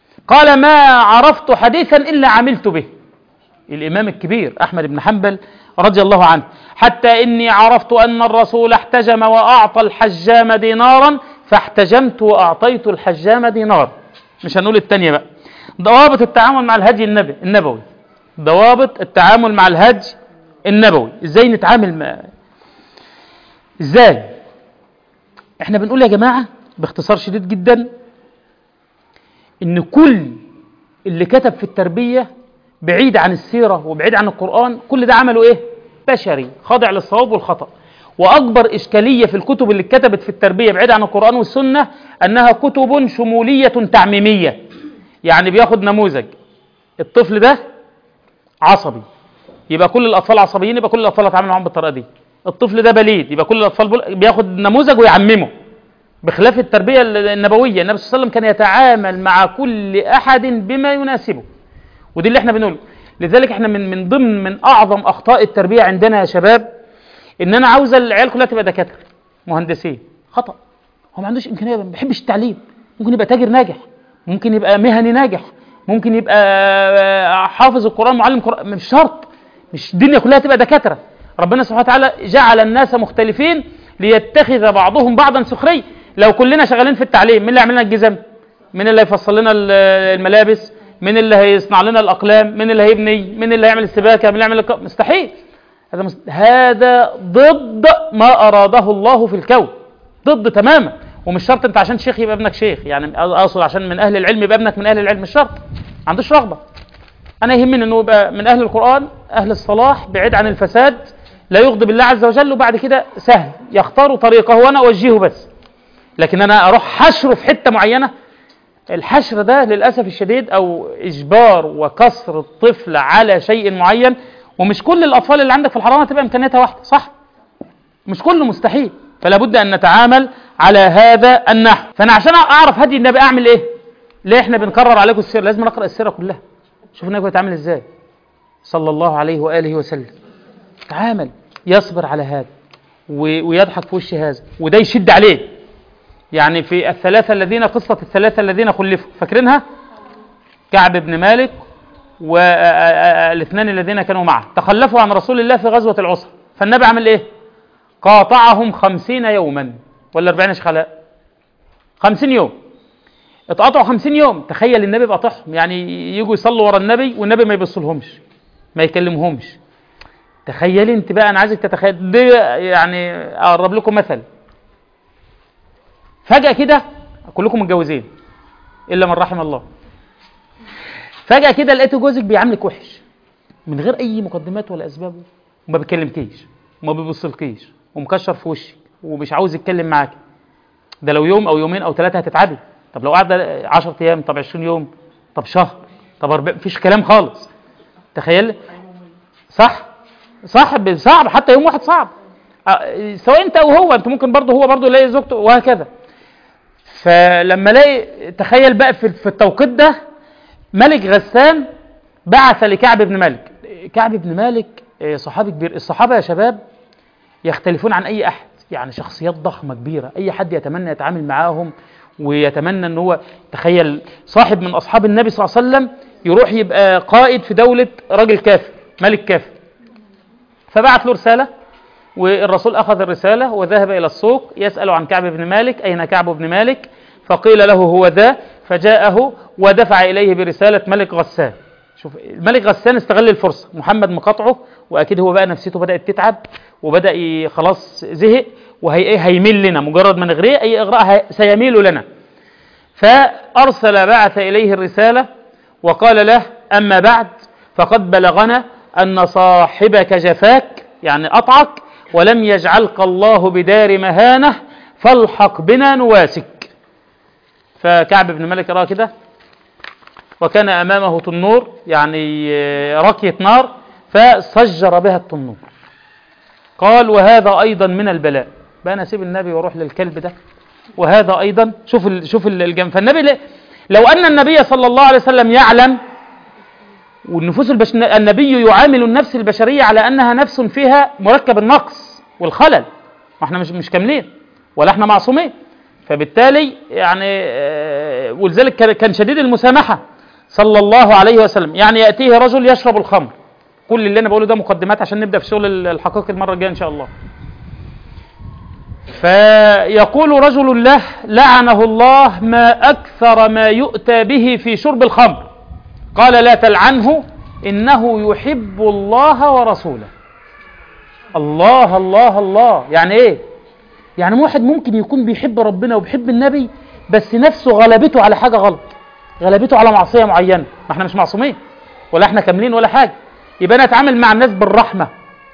قال ما عرفت حديثا إلا عملت به الإمام الكبير أحمد بن حنبل رضي الله عنه حتى إني عرفت أن الرسول احتجم وأعطى الحجام دينارا فاحتجمت وأعطيت الحجام دينار مش هنقول التانية بقى ضوابط التعامل مع الهدي النبي النبوي ضوابط التعامل مع الهدي النبوي ازاي نتعامل مع ازاي احنا بنقول يا جماعة باختصار شديد جدا ان كل اللي كتب في التربية بعيد عن السيرة وبعيد عن القرآن كل ده عمله ايه بشري خاضع للصواب والخطأ وأكبر إشكالية في الكتب اللي اتكتبت في التربية بعيد عن القرآن والسنة أنها كتب شمولية تعميمية يعني بياخد نموذج الطفل ده عصبي يبقى كل الأطفال عصبيين يبقى كل الأطفال هتعامل معاهم بالطريقة دي الطفل ده بليد يبقى كل الأطفال بل... بياخد نموذج ويعممه بخلاف التربية النبوية النبي صلى الله عليه وسلم كان يتعامل مع كل أحد بما يناسبه ودي اللي احنا بنقوله لذلك احنا من من ضمن من أعظم أخطاء التربية عندنا يا شباب إن أنا عاوز العيال كلها تبقى دكاترة مهندسين خطأ هو ما عندوش إمكانية ما بيحبش التعليم ممكن يبقى تاجر ناجح ممكن يبقى مهني ناجح ممكن يبقى حافظ القرآن معلم قرآن مش شرط مش الدنيا كلها تبقى دكاترة ربنا سبحانه وتعالى جعل الناس مختلفين ليتخذ بعضهم بعضا سخريا لو كلنا شغالين في التعليم مين اللي يعمل لنا الجزم مين اللي هيفصل لنا الملابس مين اللي هيصنع لنا الاقلام مين اللي هيبني مين اللي هيعمل السباكه مين اللي هيعمل الك... مستحيل هذا مست... هذا ضد ما اراده الله في الكون ضد تماما ومش شرط انت عشان شيخ يبقى ابنك شيخ يعني اقصد عشان من اهل العلم يبقى ابنك من اهل العلم مش شرط ما عندوش رغبه انا يهمني انه يبقى من اهل القران اهل الصلاح بعيد عن الفساد لا يغضب الله عز وجل وبعد كده سهل يختار طريقه وانا اوجهه بس لكن انا اروح حشره في حته معينه الحشر ده للاسف الشديد او اجبار وكسر الطفل على شيء معين ومش كل الاطفال اللي عندك في الحضانه تبقى امكانياتها واحده صح مش كله مستحيل فلا بد ان نتعامل على هذا النحو فانا عشان اعرف هدي النبي اعمل ايه ليه احنا بنكرر عليكم السيره لازم نقرا السيره كلها شوف النبي بيتعامل ازاي صلى الله عليه واله وسلم تعامل يصبر على هذا ويضحك في وش هذا وده يشد عليه يعني في الثلاثة الذين قصة الثلاثة الذين خلفوا فاكرينها كعب بن مالك والاثنان الذين كانوا معه تخلفوا عن رسول الله في غزوة العسر فالنبي عمل ايه قاطعهم خمسين يوما ولا أربعين خلاء خمسين يوم اتقطعوا خمسين يوم تخيل النبي بقطعهم يعني يجوا يصلوا ورا النبي والنبي ما يبصلهمش ما يكلمهمش تخيلي انت بقى انا عايزك تتخيل دي يعني اقرب لكم مثل فجأة كده كلكم متجوزين إلا من رحم الله فجأة كده لقيت جوزك بيعاملك وحش من غير أي مقدمات ولا أسباب وما بيكلمكيش وما بيبصلكيش ومكشر في وشك ومش عاوز يتكلم معاك ده لو يوم أو يومين أو ثلاثة هتتعبي طب لو قعد 10 أيام طب 20 يوم طب شهر طب أربع مفيش كلام خالص تخيل صح صح صعب حتى يوم واحد صعب سواء انت او هو انت ممكن برضه هو برضه يلاقي زوجته وهكذا فلما الاقي تخيل بقى في, في التوقيت ده ملك غسان بعث لكعب بن مالك كعب بن مالك صحابي كبير الصحابه يا شباب يختلفون عن اي احد يعني شخصيات ضخمه كبيره اي حد يتمنى يتعامل معاهم ويتمنى ان هو تخيل صاحب من اصحاب النبي صلى الله عليه وسلم يروح يبقى قائد في دوله راجل كافر ملك كافر فبعت له رساله والرسول أخذ الرسالة وذهب إلى السوق يسأل عن كعب بن مالك أين كعب بن مالك فقيل له هو ذا فجاءه ودفع إليه برسالة ملك غسان شوف الملك غسان استغل الفرصة محمد مقاطعه وأكيد هو بقى نفسيته بدأت تتعب وبدأ خلاص زهق وهي هيميل لنا مجرد ما نغريه أي إغراء سيميل لنا فأرسل بعث إليه الرسالة وقال له أما بعد فقد بلغنا أن صاحبك جفاك يعني أطعك ولم يجعلك الله بدار مهانة فالحق بنا نواسك فكعب بن مالك رأى كده وكان أمامه تنور يعني ركية نار فسجر بها التنور قال وهذا أيضا من البلاء بقى أنا أسيب النبي وأروح للكلب ده وهذا أيضا شوف ال شوف الجنب فالنبي لو أن النبي صلى الله عليه وسلم يعلم والنفوس البش... النبي يعامل النفس البشرية على أنها نفس فيها مركب النقص والخلل واحنا مش مش كاملين ولا احنا معصومين فبالتالي يعني ولذلك كان شديد المسامحة صلى الله عليه وسلم يعني يأتيه رجل يشرب الخمر كل اللي انا بقوله ده مقدمات عشان نبدا في شغل الحقيقي المره الجايه ان شاء الله فيقول رجل له لعنه الله ما اكثر ما يؤتى به في شرب الخمر قال لا تلعنه انه يحب الله ورسوله الله الله الله يعني ايه يعني واحد ممكن يكون بيحب ربنا وبيحب النبي بس نفسه غلبته على حاجه غلط غلبته على معصيه معينه ما احنا مش معصومين ولا احنا كاملين ولا حاجه يبقى انا اتعامل مع الناس بالرحمه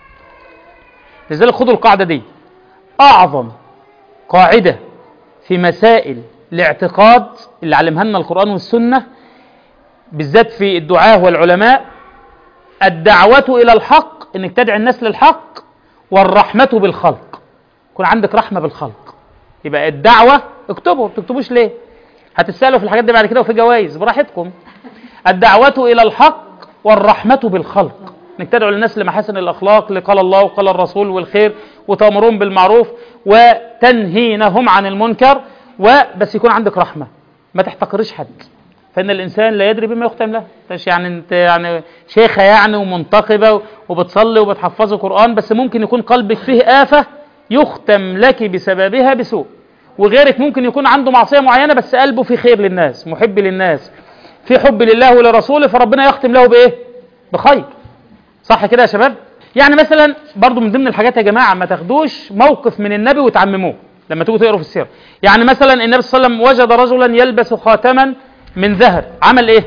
لذلك خدوا القاعده دي اعظم قاعده في مسائل الاعتقاد اللي علمها لنا القران والسنه بالذات في الدعاه والعلماء الدعوه الى الحق انك تدعي الناس للحق والرحمه بالخلق يكون عندك رحمه بالخلق يبقى الدعوه اكتبوا ما بتكتبوش ليه هتسالوا في الحاجات دي بعد كده وفي جوائز براحتكم الدعوه الى الحق والرحمه بالخلق انك تدعو للناس لمحاسن الاخلاق لقال الله وقال الرسول والخير وتامرون بالمعروف وتنهينهم عن المنكر وبس يكون عندك رحمه ما تحتقرش حد فان الانسان لا يدري بما يختم له مش يعني انت يعني شيخه يعني ومنتقبه وبتصلي وبتحفظي قران بس ممكن يكون قلبك فيه افه يختم لك بسببها بسوء وغيرك ممكن يكون عنده معصيه معينه بس قلبه فيه خير للناس محب للناس في حب لله ولرسوله فربنا يختم له بايه بخير صح كده يا شباب يعني مثلا برضو من ضمن الحاجات يا جماعه ما تاخدوش موقف من النبي وتعمموه لما تيجوا تقروا في السيره يعني مثلا النبي صلى الله عليه وسلم وجد رجلا يلبس خاتما من ذهب عمل ايه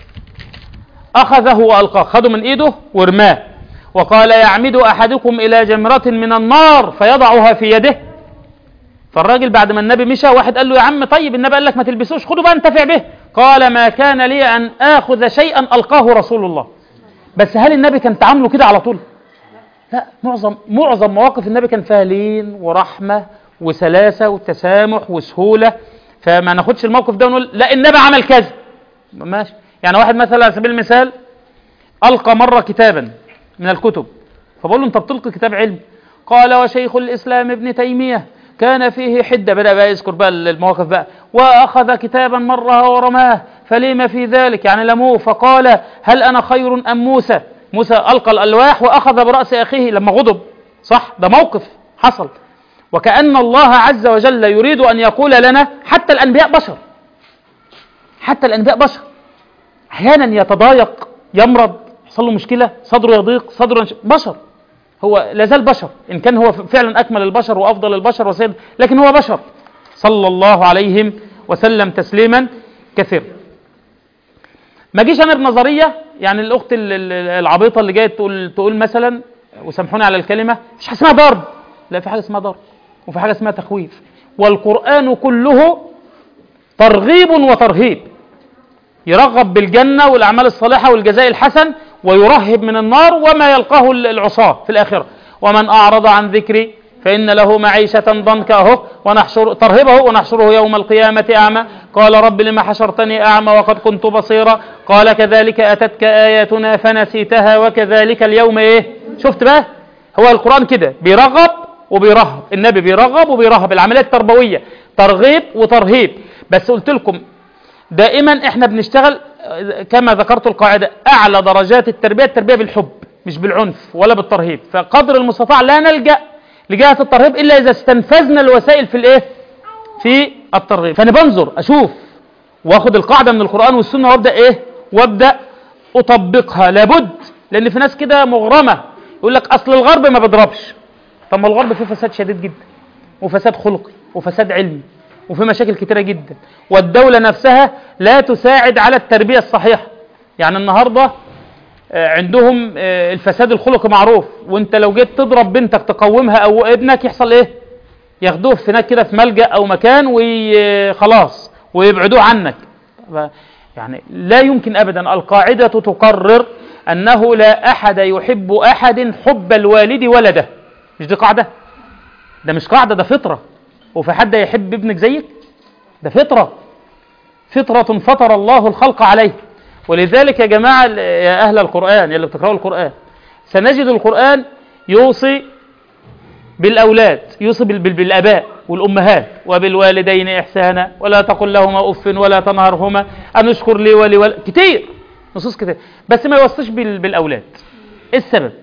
اخذه والقاه خده من ايده ورماه وقال يعمد احدكم الى جمره من النار فيضعها في يده فالراجل بعد ما النبي مشى واحد قال له يا عم طيب النبي قال لك ما تلبسوش خده بقى انتفع به قال ما كان لي ان اخذ شيئا القاه رسول الله بس هل النبي كان تعامله كده على طول لا معظم معظم مواقف النبي كان فيها لين ورحمه وسلاسه وتسامح وسهوله فما ناخدش الموقف ده ونقول لا النبي عمل كذا ماشي يعني واحد مثلا على سبيل المثال القى مره كتابا من الكتب فبقول له انت بتلقي كتاب علم قال وشيخ الاسلام ابن تيميه كان فيه حده بدا بقى يذكر بقى المواقف بقى واخذ كتابا مره ورماه فلما في ذلك يعني لموه فقال هل انا خير ام موسى موسى القى الالواح واخذ براس اخيه لما غضب صح ده موقف حصل وكأن الله عز وجل يريد أن يقول لنا حتى الأنبياء بشر حتى الأنبياء بشر أحيانا يتضايق يمرض يحصل له مشكلة صدره يضيق صدره ينش... بشر هو لازال بشر إن كان هو فعلا أكمل البشر وأفضل البشر وسيد لكن هو بشر صلى الله عليهم وسلم تسليما كثيرا ما جيش أنا بنظرية يعني الأخت العبيطة اللي جاية تقول تقول مثلا وسامحوني على الكلمة مش حاجة اسمها ضرب لا في حاجة اسمها ضرب وفي حاجة اسمها تخويف والقرآن كله ترغيب وترهيب يرغب بالجنة والأعمال الصالحة والجزاء الحسن ويرهب من النار وما يلقاه العصاة في الآخرة ومن أعرض عن ذكري فإن له معيشة ضنكا أهو ونحشر ترهبه ونحشره يوم القيامة أعمى قال رب لما حشرتني أعمى وقد كنت بصيرا قال كذلك أتتك آياتنا فنسيتها وكذلك اليوم إيه شفت بقى هو القرآن كده بيرغب وبيرهب النبي بيرغب وبيرهب العمليات التربوية ترغيب وترهيب بس قلت لكم دائما احنا بنشتغل كما ذكرت القاعدة أعلى درجات التربية التربية بالحب مش بالعنف ولا بالترهيب فقدر المستطاع لا نلجأ لجهة الترهيب إلا إذا استنفذنا الوسائل في الإيه في الترغيب فأنا بنظر أشوف واخد القاعدة من القرآن والسنة وابدأ إيه وابدأ أطبقها لابد لأن في ناس كده مغرمة يقول لك أصل الغرب ما بيضربش طب ما الغرب فيه فساد شديد جدا وفساد خلقي وفساد علمي وفي مشاكل كتيرة جدا والدولة نفسها لا تساعد على التربية الصحيحة يعني النهاردة عندهم الفساد الخلقي معروف وانت لو جيت تضرب بنتك تقومها او ابنك يحصل ايه ياخدوه في هناك كده في ملجأ او مكان وخلاص ويبعدوه عنك يعني لا يمكن ابدا القاعدة تقرر انه لا احد يحب احد حب الوالد ولده مش دي قاعدة ده مش قاعدة ده فطرة وفي حد يحب ابنك زيك ده فطرة فطرة فطر الله الخلق عليه ولذلك يا جماعة يا أهل القرآن يا اللي بتقرأوا القرآن سنجد القرآن يوصي بالأولاد يوصي بالآباء والأمهات وبالوالدين إحسانا ولا تقل لهما أف ولا تنهرهما أن اشكر لي ولي ولي كتير نصوص كتير بس ما يوصيش بالأولاد ايه السبب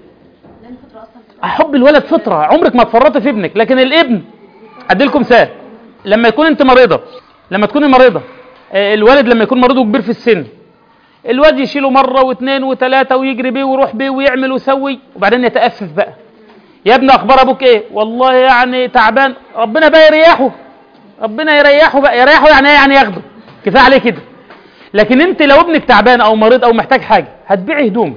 حب الولد فطره عمرك ما تفرطي في ابنك لكن الابن ادي لكم مثال لما يكون انت مريضه لما تكوني مريضه آه، الولد لما يكون مريض وكبير في السن الواد يشيله مره واثنين وثلاثه ويجري بيه ويروح بيه ويعمل ويسوي وبعدين يتأفف بقى يا ابني اخبار ابوك ايه والله يعني تعبان ربنا بقى يريحه ربنا يريحه بقى يريحه يعني ايه يعني ياخده كفايه عليه كده لكن انت لو ابنك تعبان او مريض او محتاج حاجه هتبيعي هدومك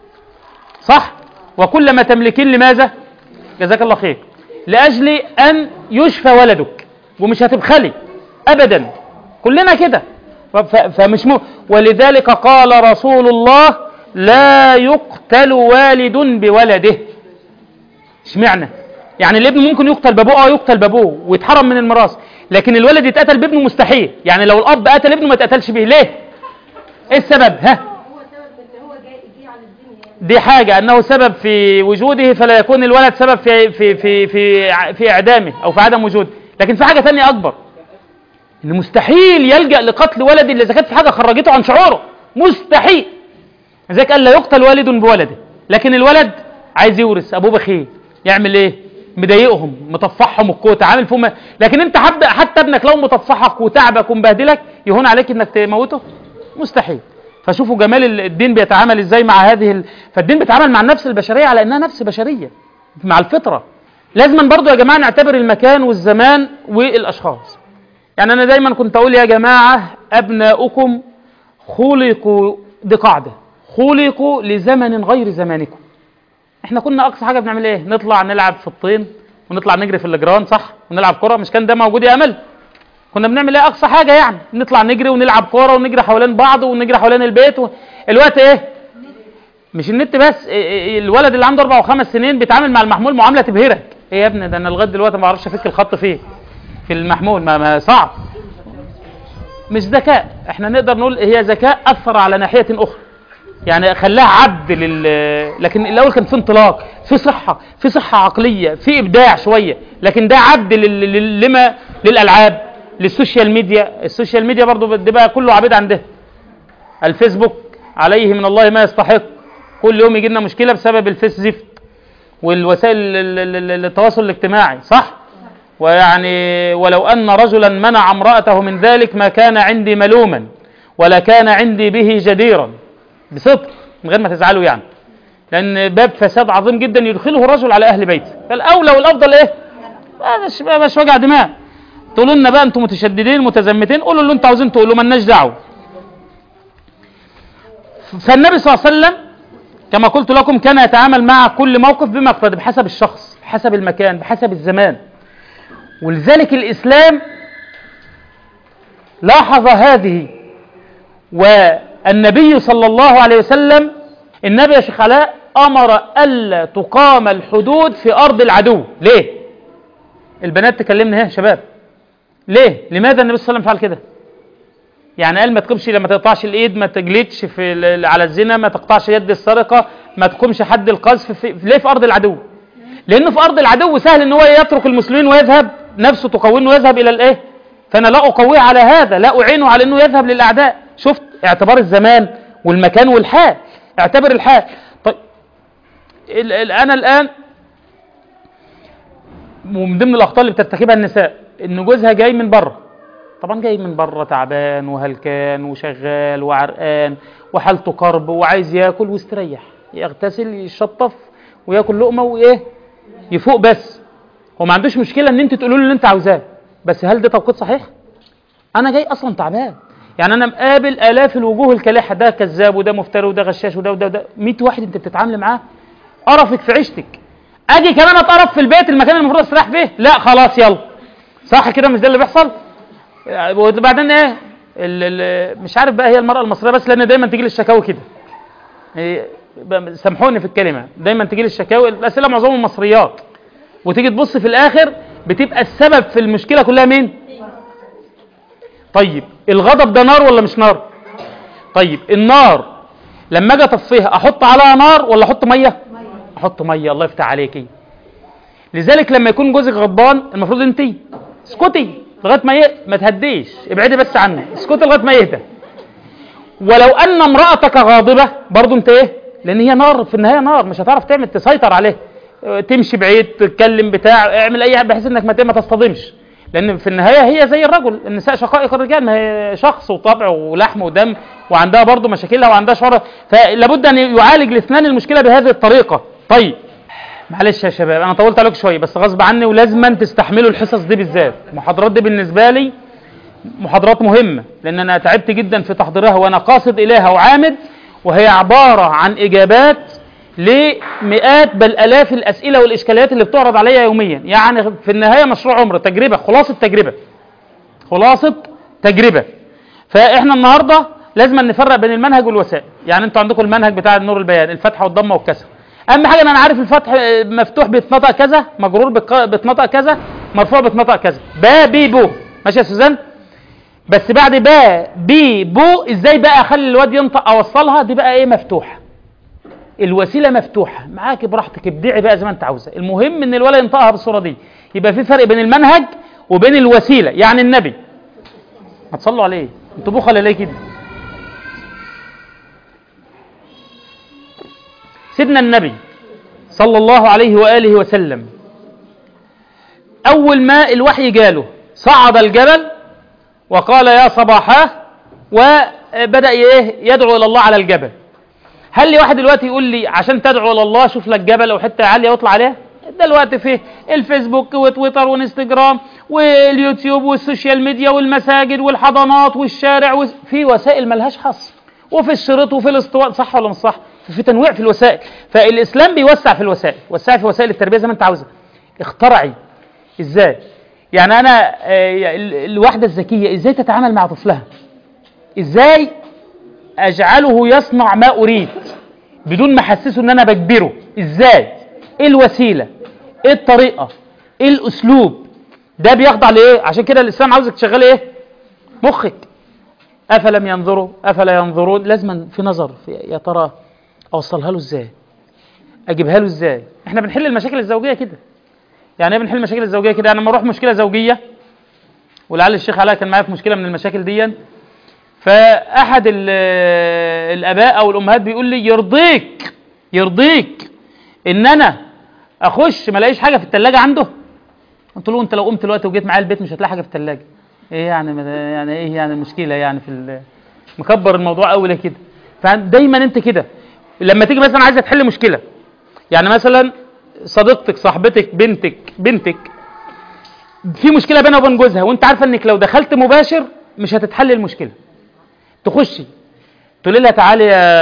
صح وكل ما تملكين لماذا جزاك الله خير لاجل ان يشفى ولدك ومش هتبخلي ابدا كلنا كده ف- ف- فمش م... ولذلك قال رسول الله لا يقتل والد بولده اشمعنى يعني الابن ممكن يقتل بابوه اه يقتل بابوه ويتحرم من الميراث لكن الولد يتقتل بابنه مستحيل يعني لو الاب قتل ابنه ما يتقتلش به ليه ايه السبب ها هو سبب ان هو جاي جه على الدنيا يعني دي حاجة أنه سبب في وجوده فلا يكون الولد سبب في في في في في إعدامه أو في عدم وجوده، لكن في حاجة ثانية أكبر. إن مستحيل يلجأ لقتل ولد إلا إذا كانت في حاجة خرجته عن شعوره، مستحيل. لذلك قال لا يقتل والد بولده، لكن الولد عايز يورث أبوه بخيل، يعمل إيه؟ مضايقهم، مطفحهم الكوتة، عامل فيهم لكن أنت حتى حتى ابنك لو مطفحك وتعبك ومبهدلك يهون عليك إنك تموته؟ مستحيل. فشوفوا جمال ال- الدين بيتعامل ازاي مع هذه ال... فالدين بيتعامل مع النفس البشريه على انها نفس بشريه مع الفطره لازما برضو يا جماعه نعتبر المكان والزمان والاشخاص يعني انا دايما كنت اقول يا جماعه ابناؤكم خلقوا دي قاعده خلقوا لزمن غير زمانكم احنا كنا اقصى حاجه بنعمل ايه نطلع نلعب في الطين ونطلع نجري في الاجران صح ونلعب كره مش كان ده موجود يا امل كنا بنعمل ايه اقصى حاجه يعني نطلع نجري ونلعب كوره ونجري حوالين بعض ونجري حوالين البيت و... الوقت ايه مش النت بس إيه- إيه الولد اللي عنده اربع وخمس سنين بيتعامل مع المحمول معامله تبهرك ايه يا ابني ده انا لغايه دلوقتي ما بعرفش افك الخط فيه في المحمول ما, ما صعب مش ذكاء احنا نقدر نقول هي ذكاء اثر على ناحيه اخرى يعني خلاها عبد لل لكن الاول كان في انطلاق في صحه في صحه عقليه في ابداع شويه لكن ده عبد لل... لل... لما للالعاب للسوشيال ميديا السوشيال ميديا برضو ده بقى كله عبيد عن ده الفيسبوك عليه من الله ما يستحق كل يوم يجي لنا مشكله بسبب الفيس زفت والوسائل ال- ال- ال- التواصل الاجتماعي صح ويعني ولو ان رجلا منع امراته من ذلك ما كان عندي ملوما ولا كان عندي به جديرا بصدق من غير ما تزعلوا يعني لان باب فساد عظيم جدا يدخله الرجل على اهل بيته فالاولى والافضل ايه ما مش ما مش وجع دماغ تقولوا لنا بقى انتم متشددين متزمتين قولوا اللي انتوا عاوزين تقولوا مالناش دعوه فالنبي صلى الله عليه وسلم كما قلت لكم كان يتعامل مع كل موقف بما يقتضي بحسب الشخص بحسب المكان بحسب الزمان ولذلك الإسلام لاحظ هذه والنبي صلى الله عليه وسلم النبي يا شيخ علاء أمر ألا تقام الحدود في أرض العدو ليه؟ البنات تكلمنا اهي شباب ليه؟ لماذا النبي صلى الله عليه وسلم فعل كده؟ يعني قال ما تقومش ما تقطعش الايد ما تجلدش في ال- على الزنا ما تقطعش يد السرقه ما تقومش حد القذف في ليه في ارض العدو لانه في ارض العدو سهل ان هو يترك المسلمين ويذهب نفسه تقويه ويذهب الى الايه فانا لا اقويه على هذا لا اعينه على انه يذهب للاعداء شفت اعتبار الزمان والمكان والحال اعتبر الحال طيب ال- ال- انا الان ومن ضمن الاخطاء اللي بترتكبها النساء ان جوزها جاي من بره طبعا جاي من بره تعبان وهلكان وشغال وعرقان وحالته كرب وعايز ياكل ويستريح يغتسل يشطف وياكل لقمه وايه يفوق بس هو ما عندوش مشكله ان انت تقولوا له اللي انت عاوزاه بس هل ده توقيت صحيح انا جاي اصلا تعبان يعني انا مقابل الاف الوجوه الكالحه ده كذاب وده مفتري وده غشاش وده وده وده 100 واحد انت بتتعامل معاه قرفك في عيشتك اجي كمان اتقرف في البيت المكان اللي المفروض استريح فيه لا خلاص يلا صح كده مش ده اللي بيحصل وبعدين ايه ال ال مش عارف بقى هي المرأة المصرية بس لأن دايما تجي لي الشكاوي كده إيه، ب- سامحوني في الكلمة دايما تجي لي الشكاوي الأسئلة معظمهم مصريات وتيجي تبص في الآخر بتبقى السبب في المشكلة كلها مين؟ طيب الغضب ده نار ولا مش نار؟ طيب النار لما اجي اطفيها احط عليها نار ولا احط ميه؟ احط ميه الله يفتح عليكي لذلك لما يكون جوزك غضبان المفروض انت اسكتي لغايه ما ي... ما تهديش ابعدي بس عنه اسكتي لغايه ما يهدى ولو ان امراتك غاضبه برضو انت ايه لان هي نار في النهايه نار مش هتعرف تعمل تسيطر عليها اه، تمشي بعيد تتكلم بتاع اعمل اي حاجه بحيث انك ما ت- ما تصطدمش لان في النهايه هي زي الرجل النساء شقائق الرجال ما هي شخص وطبع ولحم ودم وعندها برضه مشاكلها وعندها شعور فلابد ان يعالج الاثنان المشكله بهذه الطريقه طيب معلش يا شباب انا طولت عليكم شويه بس غصب عني ولازما تستحملوا الحصص دي بالذات المحاضرات دي بالنسبه لي محاضرات مهمه لان انا تعبت جدا في تحضيرها وانا قاصد اليها وعامد وهي عباره عن اجابات لمئات بل الاف الاسئله والاشكاليات اللي بتعرض عليا يوميا يعني في النهايه مشروع عمر تجربه خلاصه تجربه خلاصه تجربه فاحنا النهارده لازم نفرق بين المنهج والوسائل يعني انتوا عندكم المنهج بتاع النور البيان الفتحه والضمه والكسر اهم حاجه ان انا عارف الفتح آه، مفتوح بيتنطق كذا مجرور بك- بيتنطق كذا مرفوع بيتنطق كذا با بي بو ماشي يا سوزان بس بعد با بي بو ازاي بقى اخلي الواد ينطق اوصلها دي بقى ايه مفتوحه الوسيله مفتوحه معاك براحتك ابدعي بقى زي ما انت عاوزه المهم ان الولد ينطقها بالصوره دي يبقى في فرق بين المنهج وبين الوسيله يعني النبي هتصلوا عليه انتوا بخل ليه كده سيدنا النبي صلى الله عليه واله وسلم اول ما الوحي جاله صعد الجبل وقال يا صباحاه وبدا ايه يدعو الى الله على الجبل هل لي واحد دلوقتي يقول لي عشان تدعو الى الله شوف لك جبل او حته عاليه واطلع عليها دلوقتي فيه الفيسبوك وتويتر وانستجرام واليوتيوب والسوشيال ميديا والمساجد والحضانات والشارع وس- في وسائل ملهاش حصر وفي الشريط وفي الاسطوانه صح ولا مش صح في تنويع في الوسائل فالاسلام بيوسع في الوسائل وسع في وسائل التربيه زي ما انت عاوزها اخترعي ازاي يعني انا آه، ال- الواحده الذكيه ازاي تتعامل مع طفلها ازاي اجعله يصنع ما اريد بدون ما احسسه ان انا بجبره ازاي ايه الوسيله ايه الطريقه ايه الاسلوب ده بيخضع لايه عشان كده الاسلام عاوزك تشغلي ايه مخك افلم ينظروا افلا ينظرون لازما في نظر في يا ترى اوصلها له ازاي اجيبها له ازاي احنا بنحل المشاكل الزوجيه كده يعني ايه بنحل المشاكل الزوجيه كده انا لما اروح مشكله زوجيه ولعل الشيخ علاء كان معايا في مشكله من المشاكل دي فاحد ال- الاباء او الامهات بيقول لي يرضيك يرضيك ان انا اخش ما الاقيش حاجه في الثلاجه عنده قلت له انت لو قمت دلوقتي وجيت معايا البيت مش هتلاقي حاجه في الثلاجه ايه يعني ما- يعني ايه يعني المشكله يعني في ال- مكبر الموضوع قوي ليه كده فدايما انت كده لما تيجي مثلا عايزه تحل مشكله يعني مثلا صديقتك صاحبتك بنتك بنتك في مشكله بينها وبين جوزها وانت عارفه انك لو دخلت مباشر مش هتتحل المشكله تخشي تقولي لها تعالي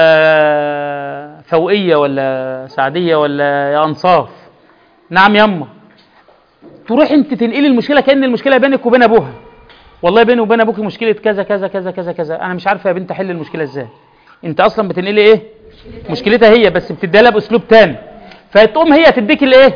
يا فوقيه ولا سعديه ولا يا انصاف نعم يما تروح انت تنقلي المشكله كان المشكله بينك وبين ابوها والله بيني وبين ابوك مشكله كذا كذا كذا كذا كذا انا مش عارفه يا بنت احل المشكله ازاي انت اصلا بتنقلي ايه مشكلتها هي بس بتديها لها باسلوب تاني فتقوم هي تديك الايه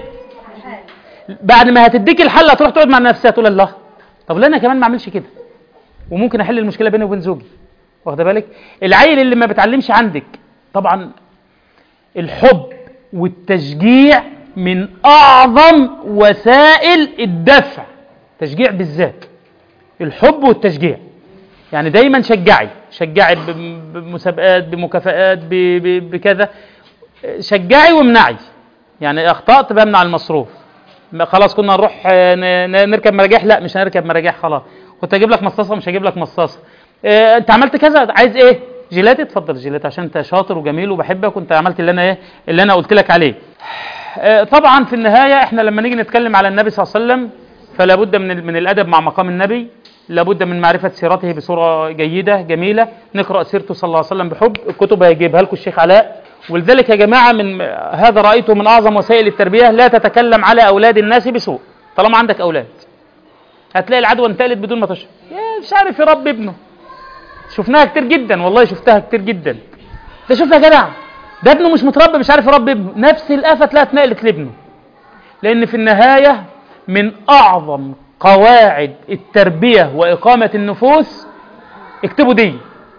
بعد ما هتديك الحل هتروح تقعد مع نفسها تقول الله طب ليه انا كمان ما اعملش كده وممكن احل المشكله بيني وبين زوجي واخده بالك العيل اللي ما بتعلمش عندك طبعا الحب والتشجيع من اعظم وسائل الدفع تشجيع بالذات الحب والتشجيع يعني دايما شجعي شجعي بم- بمسابقات بمكافآت ب- ب- بكذا شجعي وامنعي يعني اخطات بمنع المصروف ما خلاص كنا نروح آه، ن- ن- نركب مراجيح لا مش هنركب مراجيح خلاص كنت اجيب لك مصاصه مش هجيب لك مصاصه آه، انت عملت كذا عايز ايه جيلاتي اتفضل جيلاتي عشان انت شاطر وجميل وبحبك وانت عملت اللي انا ايه اللي انا قلت لك عليه آه، طبعا في النهايه احنا لما نيجي نتكلم على النبي صلى الله عليه وسلم فلا بد من ال- من الادب مع مقام النبي لابد من معرفه سيرته بصوره جيده جميله نقرا سيرته صلى الله عليه وسلم بحب الكتب هيجيبها لكم الشيخ علاء ولذلك يا جماعه من هذا رايته من اعظم وسائل التربيه لا تتكلم على اولاد الناس بسوء طالما عندك اولاد هتلاقي العدوى انتقلت بدون ما تشعر يا مش عارف يربي ابنه شفناها كتير جدا والله شفتها كتير جدا ده شوف يا جدع ده ابنه مش متربي مش عارف يربي ابنه نفس الآفة تلاقيها اتنقلت لابنه لأن في النهاية من أعظم قواعد التربية وإقامة النفوس اكتبوا دي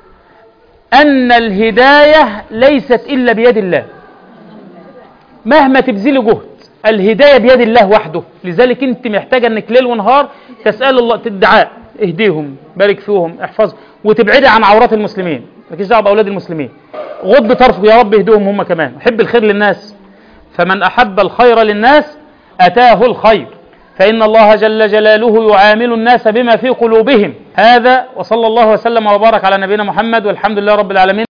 أن الهداية ليست إلا بيد الله مهما تبذلي جهد الهداية بيد الله وحده لذلك انت محتاجة انك ليل ونهار تسأل الله تدعاء اهديهم بارك فيهم احفظهم وتبعدي عن عورات المسلمين مالكيش دعوه باولاد المسلمين غض طرفك يا رب اهدهم هم كمان حب الخير للناس فمن أحب الخير للناس أتاه الخير فإن الله جل جلاله يعامل الناس بما في قلوبهم هذا وصلى الله وسلم وبارك على نبينا محمد والحمد لله رب العالمين